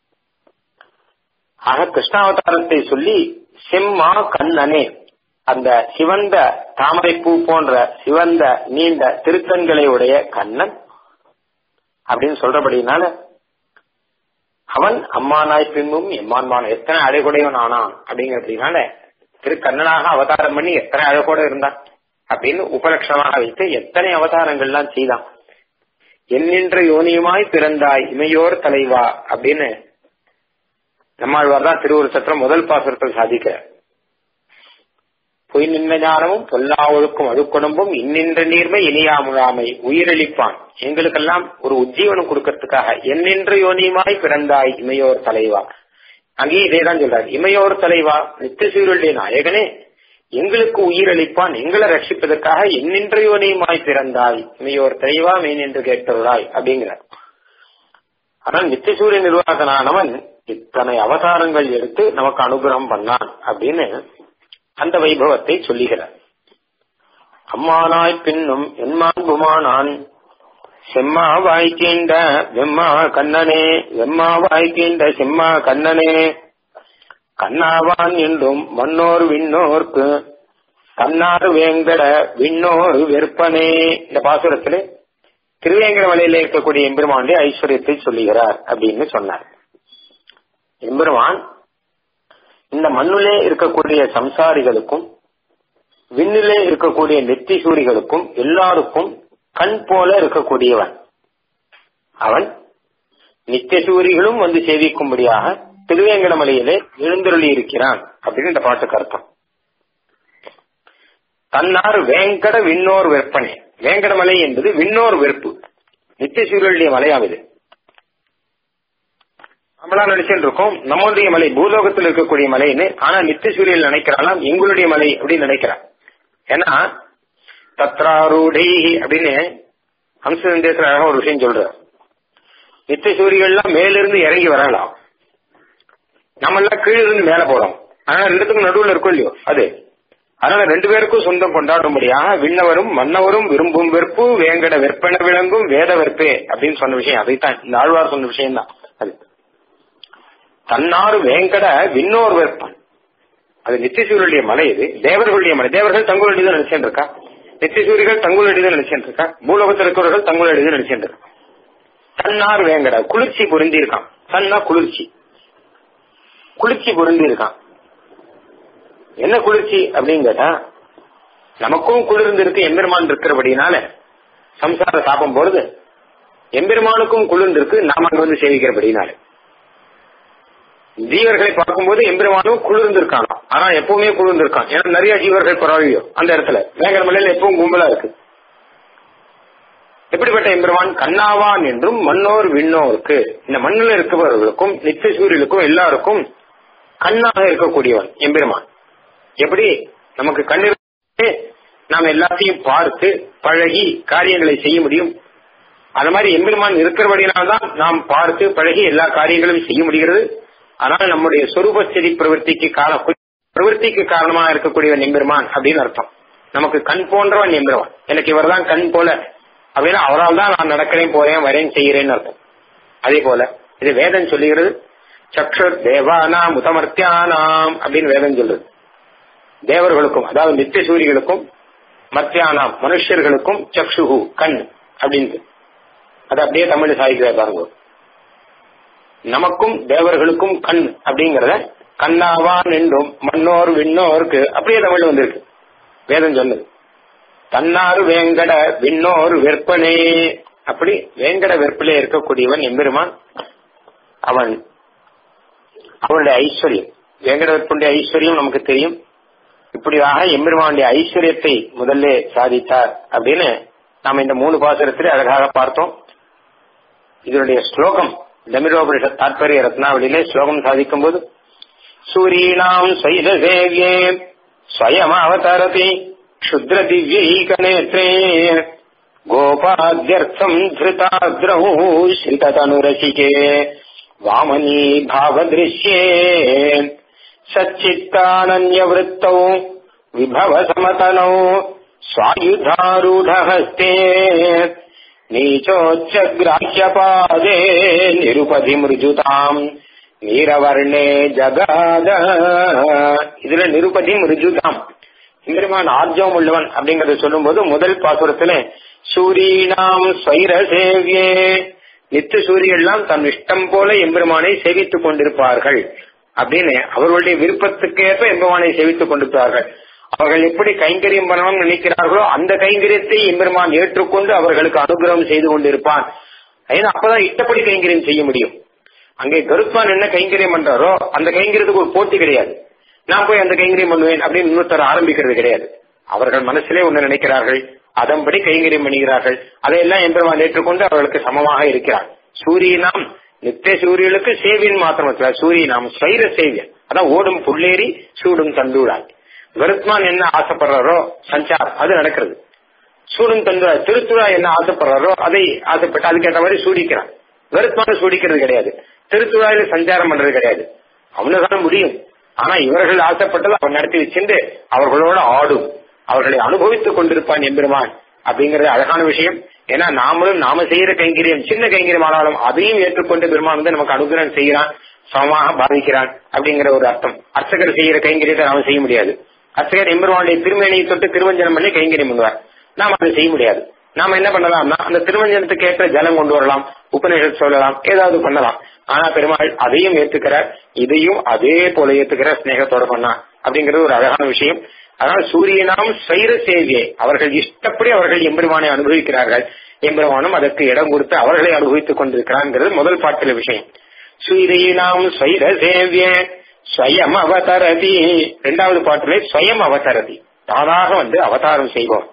ஆக கிருஷ்ணாவதாரத்தை சொல்லி செம்மா கண்ணனே அந்த சிவந்த தாமரைப்பூ போன்ற சிவந்த நீண்ட திருக்கண்களை உடைய கண்ணன் அப்படின்னு சொல்றபடினால அவன் அம்மானாய் பின்னும் எம்மான்மான எத்தனை அழகுடையவன் ஆனான் அப்படிங்கிறதுனால திருக்கண்ணனாக அவதாரம் பண்ணி எத்தனை அழகோட இருந்தான் அப்படின்னு உபலட்சணமாக வைத்து எத்தனை அவதாரங்கள்லாம் செய்தான் என்னென்ற யோனியுமாய் பிறந்தாய் இமையோர் தலைவா அப்படின்னு நம்மாழ்வார் தான் திருவூர் சத்திரம் முதல் பாசுரத்தில் சாதிக்கிறார் பொய் நின்ற ஞானமும் பொல்லா ஒழுக்கும் அழுக்குணம்பும் இன்னின்ற நீர்மை இனியாமுழாமை உயிரளிப்பான் எங்களுக்கெல்லாம் ஒரு உஜ்ஜீவனம் கொடுக்கறதுக்காக என்னென்ற யோனியுமாய் பிறந்தாய் இமையோர் தலைவா அங்கேயும் இதேதான் சொல்றாரு இமையோர் தலைவா நித்தியசூருடைய நாயகனே எங்களுக்கு உயிரளிப்பான் எங்களை ரட்சிப்பதற்காக என்னென்ற யோனியுமாய் பிறந்தாய் இமையோர் தலைவா மீன் என்று கேட்டவராய் அப்படிங்கிறார் ஆனால் நித்தியசூரிய நிர்வாகனானவன் இத்தனை அவதாரங்கள் எடுத்து நமக்கு அனுகிரகம் பண்ணான் அப்படின்னு அந்த வைபவத்தை சொல்லுகிறார் அம்மானாய் பின்னும் என்மாண்புமானான் செம்மா வாய்க்கின்ற வெம்மா கண்ணனே வெம்மா வாய்க்கின்ற செம்மா கண்ணனே கண்ணாவான் என்றும் மன்னோர் விண்ணோர்க்கு கண்ணாறு வேங்கட விண்ணோர் வெற்பனே இந்த பாசுரத்திலே திருவேங்கட மலையில இருக்கக்கூடிய எம்பெருமானுடைய ஐஸ்வர்யத்தை சொல்லுகிறார் அப்படின்னு சொன்னார் எம்பெருமான் இந்த மண்ணிலே இருக்கக்கூடிய சம்சாரிகளுக்கும் விண்ணிலே இருக்கக்கூடிய நெத்தி சூரிகளுக்கும் எல்லாருக்கும் கண் போல இருக்கக்கூடியவன் அவன் நித்திய சூரிகளும் வந்து சேவிக்கும்படியாக திருவேங்கடமலையிலே எழுந்தருளி இருக்கிறான் அப்படின்னு இந்த பாட்டுக்கு அர்த்தம் தன்னார் வேங்கட விண்ணோர் வெப்பனே வேங்கடமலை என்பது விண்ணோர் வெறுப்பு நித்திய சூரியனுடைய மலையாம் இது நம்மளா நினைச்சுட்டு இருக்கோம் நம்மளுடைய மலை பூலோகத்தில் இருக்கக்கூடிய மலைன்னு ஆனா நித்திய சூரியன் நினைக்கிறாளாம் எங்களுடைய மலை அப்படின்னு நினைக்கிறான் ஏன்னா தத்ராரூடை அப்படின்னு ஹம்சந்தேசர் அழகா ஒரு விஷயம் சொல்ற நித்திய சூரியன்லாம் மேலிருந்து இறங்கி வரலாம் நம்ம எல்லாம் கீழே இருந்து மேல போறோம் ஆனா ரெண்டுத்துக்கும் நடுவுல இருக்கும் இல்லையோ அது அதனால ரெண்டு பேருக்கும் சொந்தம் கொண்டாடும்படியாக விண்ணவரும் மன்னவரும் விரும்பும் வெறுப்பு வேங்கட வெற்பன விளங்கும் வேத வெற்பே அப்படின்னு சொன்ன விஷயம் அதைத்தான் இந்த ஆழ்வார் சொன்ன விஷயம் தான் அது தன்னாறு வேங்கட விண்ணோர் வெப்பன் அது நித்தியசூரியனுடைய மலை இது தேவர்களுடைய மலை தேவர்கள் தங்களுடைய தான் நினைச்சுட்டு இருக்கா நித்தியசூரிகள் தங்களுடைய தான் நினைச்சுட்டு இருக்கா பூலோகத்தில் இருக்கிறவர்கள் தங்களுடைய தான் நினைச்சுட்டு இருக்கா தன்னார் வேங்கட குளிர்ச்சி பொருந்தி இருக்கான் தன்னா குளிர்ச்சி குளிர்ச்சி பொருந்தி இருக்கான் என்ன குளிர்ச்சி அப்படின்னு கேட்டா நமக்கும் குளிர்ந்து இருக்கு எம்பெருமான் இருக்கிறபடினால சம்சார சாப்பம் பொழுது எம்பெருமானுக்கும் குளிர்ந்து இருக்கு நாம அங்க வந்து சேவிக்கிறபடினால ஜீவர்களை பார்க்கும்போது எம்பெருமானும் குளிர்ந்திருக்கான் ஆனா எப்பவுமே குளிர்ந்திருக்கான் ஏன்னா நிறைய ஜீவர்கள் பரவாயில்லையோ அந்த இடத்துல வேங்கர மலையில எப்பவும் கும்பலா இருக்கு எப்படிப்பட்ட எம்பெருமான் கண்ணாவான் என்றும் மன்னோர் விண்ணோருக்கு இந்த மண்ணில் இருக்கவர்களுக்கும் நித்திய சூரியலுக்கும் எல்லாருக்கும் கண்ணாக இருக்கக்கூடியவன் எம்பெருமான் எப்படி நமக்கு கண்ணு நாம் எல்லாத்தையும் பார்த்து பழகி காரியங்களை செய்ய முடியும் அது மாதிரி எம்பெருமான் இருக்கிறபடினால்தான் நாம் பார்த்து பழகி எல்லா காரியங்களும் செய்ய முடிகிறது ஆனால் நம்முடைய சொரூபஸ்திதி பிரவൃத்திக்கு காரணம் பிரவൃத்திக்கு காரணமாக இருக்கக்கூடியவன் எம்பெருமான் அப்படின்னு அர்த்தம் நமக்கு கண் போன்றவன் எம்பெருமான் எனக்கு இவர்தான் கண் போல அப்படின்னா அவரால் தான் நான் நடக்கிறேன் போறேன் வரேன் செய்கிறேன்னு அர்த்தம் அதே போல இது வேதம் சொல்லுகிறது சக்ஷுர் தேவானாம் உதமர்த்தியானாம் அப்படின்னு வேதம் சொல்லுது தேவர்களுக்கும் அதாவது நித்திய சூரிகளுக்கும் மத்தியானாம் மனுஷர்களுக்கும் சக்ஷுகு கண் அப்படின்னு அது அப்படியே தமிழ் சாதிக்கிறார் பாருங்க நமக்கும் தேவர்களுக்கும் கண் அப்படிங்கறத கண்ணாவான் என்றும் மன்னோர் விண்ணோருக்கு அப்படியே தமிழ் வந்திருக்கு வேதம் சொன்னது தன்னாறு வேங்கட விண்ணோர் வெற்பனே அப்படி வேங்கட வெற்பிலே இருக்கக்கூடியவன் எம்பெருமான் அவன் அவனுடைய ஐஸ்வர்யம் வேங்கட வெற்புடைய ஐஸ்வர்யம் நமக்கு தெரியும் இப்படியாக எம்பெருமானுடைய ஐஸ்வர்யத்தை முதல்ல சாதித்தார் அப்படின்னு நாம இந்த மூணு பாசுரத்திலே அழகாக பார்த்தோம் இதனுடைய ஸ்லோகம் தமிழோபரிஷ தாற்பரிய ரத்னாவளியிலே ஸ்லோகம் சாதிக்கும் போது சூரியனாம் சைத சேவியே ஸ்வயம் அவதரதி க்ஷுத்ர திவ்யைகநேத்ரே கோபாத்யர்த்தம் திருதாத்ரௌ ஸ்ரிததனுரசிகே வாமனீ பாவதிருஷ்யே सच्चित्तानन्यवृत्तौ विभवसमतनौ स्वायुधारूढहस्ते नीचोच्चग्राह्यपादे निरुपधिमृजुताम् நீரவர்ணே ஜகாத இதுல நிருபதி மிருஜுதாம் இந்திரமான் ஆர்ஜவம் உள்ளவன் அப்படிங்கறத சொல்லும்போது முதல் பாசுரத்துல சூரியனாம் ஸ்வைர சேவியே நித்திய சூரியெல்லாம் தன் இஷ்டம் போல எம்பெருமானை சேவித்துக் கொண்டிருப்பார்கள் அப்படின்னு அவர்களுடைய விருப்பத்துக்கேற்ப எம்பெருமானை சேவித்துக் கொண்டிருப்பார்கள் அவர்கள் எப்படி கைங்கரியம் பண்ணணும்னு நினைக்கிறார்களோ அந்த கைங்கரியத்தை எம்பெருமான் ஏற்றுக்கொண்டு அவர்களுக்கு அனுகிரகம் செய்து கொண்டிருப்பான் ஏன்னா அப்பதான் இஷ்டப்படி கைங்கரியம் செய்ய முடியும் அங்கே கருப்பான் என்ன கைங்கரியம் பண்றாரோ அந்த கைங்கரியத்துக்கு ஒரு போட்டி கிடையாது நான் போய் அந்த கைங்கரியம் பண்ணுவேன் அப்படின்னு இன்னொருத்தர் ஆரம்பிக்கிறது கிடையாது அவர்கள் மனசிலே ஒன்று நினைக்கிறார்கள் அதன்படி கைங்கரியம் பண்ணுகிறார்கள் அதையெல்லாம் எம்பெருமான் ஏற்றுக்கொண்டு அவர்களுக்கு சமமாக இருக்கிறார் சூரியனாம் நித்திய சூரியனுக்கு சேவியன் மாத்திரம் சூரியனாம் ஸ்வைர சேவியன் அதான் ஓடும் புள்ளேரி சூடும் தந்தூடாய் கருத்மான் என்ன ஆசைப்படுறாரோ சஞ்சார் அது நடக்கிறது சூடும் தந்தூரா திருத்துழா என்ன ஆசைப்படுறாரோ அதை ஆசைப்பட்டு அதுக்கேற்ற மாதிரி சூடிக்கிறான் கருத்மான சூடிக்கிறது கிடையாது திருத்துழாயில சஞ்சாரம் பண்றது கிடையாது அவனுதான் முடியும் ஆனா இவர்கள் ஆசைப்பட்டது அவன் நடத்தி வச்சிருந்து அவர்களோட ஆடும் அவர்களை அனுபவித்துக் கொண்டிருப்பான் எம்பெருமான் அப்படிங்கறது அழகான விஷயம் ஏன்னா நாமளும் நாம செய்யற கைங்கரியம் சின்ன கைங்கரியம் ஆனாலும் அதையும் ஏற்றுக்கொண்டு பெருமான் வந்து நமக்கு அனுகிரகம் செய்யறான் சமமாக பாதிக்கிறான் அப்படிங்கிற ஒரு அர்த்தம் அர்ச்சகர் செய்யற கைங்கரியத்தை நாம செய்ய முடியாது அர்ச்சகர் எம்பெருமானுடைய திருமேனியை தொட்டு திருவஞ்சனம் பண்ணி கைங்கரியம் பண்ணுவார் நாம அதை செய்ய முடியாது நாம என்ன பண்ணலாம்னா அந்த திருவஞ்சனத்துக்கு ஏற்ற ஜலம் கொண்டு வரலாம் உபநிஷத் சொல்லலாம் ஏதாவது பண்ணலாம் ஆனா பெருமாள் அதையும் ஏத்துக்கிறார் இதையும் அதே போல ஏத்துக்கிறார் ஸ்நேகத்தோட பண்ணா அப்படிங்கிறது ஒரு அழகான விஷயம் அதனால சூரியனாம் சைர சேவியை அவர்கள் இஷ்டப்படி அவர்கள் எம்பெருமானை அனுபவிக்கிறார்கள் எம்பெருமானும் அதற்கு இடம் கொடுத்து அவர்களை அனுபவித்துக் கொண்டிருக்கிறாங்கிறது முதல் பாட்டில விஷயம் சூரியனாம் சைர சேவிய ஸ்வயம் அவதரதி இரண்டாவது பாட்டிலே ஸ்வயம் அவதரதி தானாக வந்து அவதாரம் செய்வோம்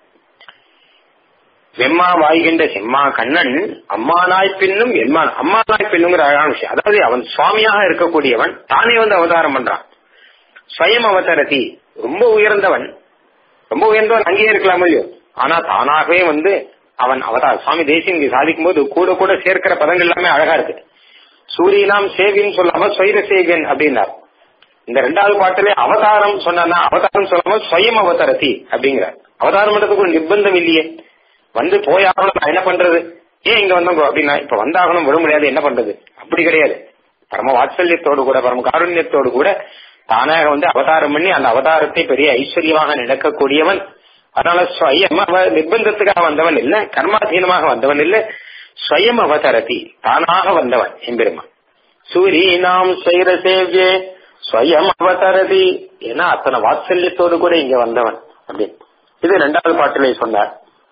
வெம்மா வாய்கின்ற செம்மா கண்ணன் அம்மானாய் பின்னும் எம்மான் அம்மானாய் பின்னுங்கிற அழகான விஷயம் அதாவது அவன் சுவாமியாக இருக்கக்கூடியவன் தானே வந்து அவதாரம் பண்றான் ஸ்வயம் அவதரதி ரொம்ப உயர்ந்தவன் ரொம்ப உயர்ந்தவன் அங்கேயே இருக்கலாம் இல்லையோ ஆனா தானாகவே வந்து அவன் அவதார் சுவாமி தேசியம் இங்க சாதிக்கும் போது கூட கூட சேர்க்கிற பதங்கள் எல்லாமே அழகா இருக்கு சூரியனாம் சேவின்னு சொல்லாம ஸ்வைர சேவியன் அப்படின்னார் இந்த ரெண்டாவது பாட்டிலே அவதாரம் சொன்னா அவதாரம் சொல்லாம ஸ்வயம் அவதரதி அப்படிங்கிறார் அவதாரம் பண்றதுக்கு ஒரு நிர்பந்தம் இல்லையே வந்து போயாகணும் நான் என்ன பண்றது ஏன் இங்க வந்தோம் அப்படின்னா இப்ப வந்தாகணும் விட முடியாது என்ன பண்றது அப்படி கிடையாது பரம வாத்சல்யத்தோடு கூட பரம காருண்யத்தோடு கூட தானாக வந்து அவதாரம் பண்ணி அந்த அவதாரத்தை பெரிய ஐஸ்வர்யமாக நடக்கக்கூடியவன் அதனால ஸ்வயம் அவ நிர்பந்தத்துக்காக வந்தவன் இல்ல கர்மாதீனமாக வந்தவன் இல்ல ஸ்வயம் அவதரதி தானாக வந்தவன் எம்பெருமான் சூரியனாம் ஸ்வைர சேவியே ஸ்வயம் அவதரதி ஏன்னா அத்தனை வாத்சல்யத்தோடு கூட இங்க வந்தவன் அப்படின்னு இது ரெண்டாவது பாட்டிலே சொன்னார்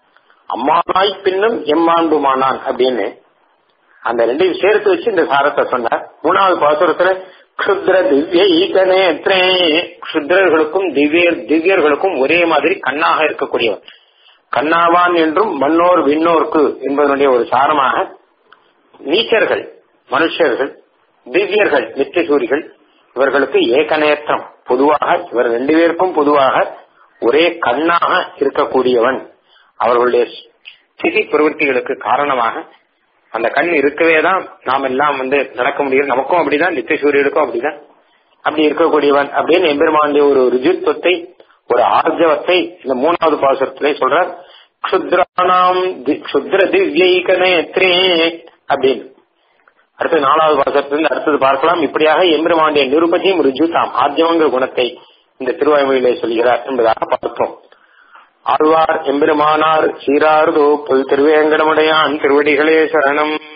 அம்மானாய் பின்னும் எம்மாண்டுமானான் அப்படின்னு அந்த ரெண்டையும் சேர்த்து வச்சு இந்த சாரத்தை சொன்னார் மூணாவது பாசுரத்துல க்ஷுத்ர திவ்ய ஈகநேத்ரே க்ஷுத்ரர்களுக்கும் திவ்யர் திவ்யர்களுக்கும் ஒரே மாதிரி கண்ணாக இருக்கக்கூடியவன் கண்ணாவான் என்றும் மன்னோர் விண்ணோர்க்கு என்பதனுடைய ஒரு சாரமாக நீச்சர்கள் மனுஷர்கள் திவ்யர்கள் நித்தியசூரிகள் இவர்களுக்கு ஏகநேத்திரம் பொதுவாக இவர் ரெண்டு பேருக்கும் பொதுவாக ஒரே கண்ணாக இருக்கக்கூடியவன் அவர்களுடைய ஸ்திதி பிரவൃத்திகளுக்கு காரணமாக அந்த கண் இருக்கவே தான் நாம் எல்லாம் வந்து நடக்க முடியும் நமக்கும் அப்படிதான் நித்திய சூரியனுக்கும் அப்படிதான் அப்படி இருக்கக்கூடியவன் அப்படின்னு எம்பெருமானுடைய ஒரு ருஜுத்துவத்தை ஒரு ஆர்ஜவத்தை இந்த மூணாவது பாசுரத்திலே சொல்றார் க்ஷுத்ரானாம் க்ஷுத்ர திவ்யைகனேத்ரே அப்படின்னு அடுத்து நாலாவது பாசுரத்திலிருந்து அடுத்தது பார்க்கலாம் இப்படியாக எம்பெருமானுடைய நிருபதியும் ருஜுதாம் ஆர்ஜவங்கிற குணத்தை இந்த திருவாய்மொழியிலே சொல்கிறார் என்பதாக பார்த்தோம் ஆழ்வார் எம்பெருமானார் சீரார்தோ பொது திருவேங்கடமுடையான் திருவடிகளே சரணம்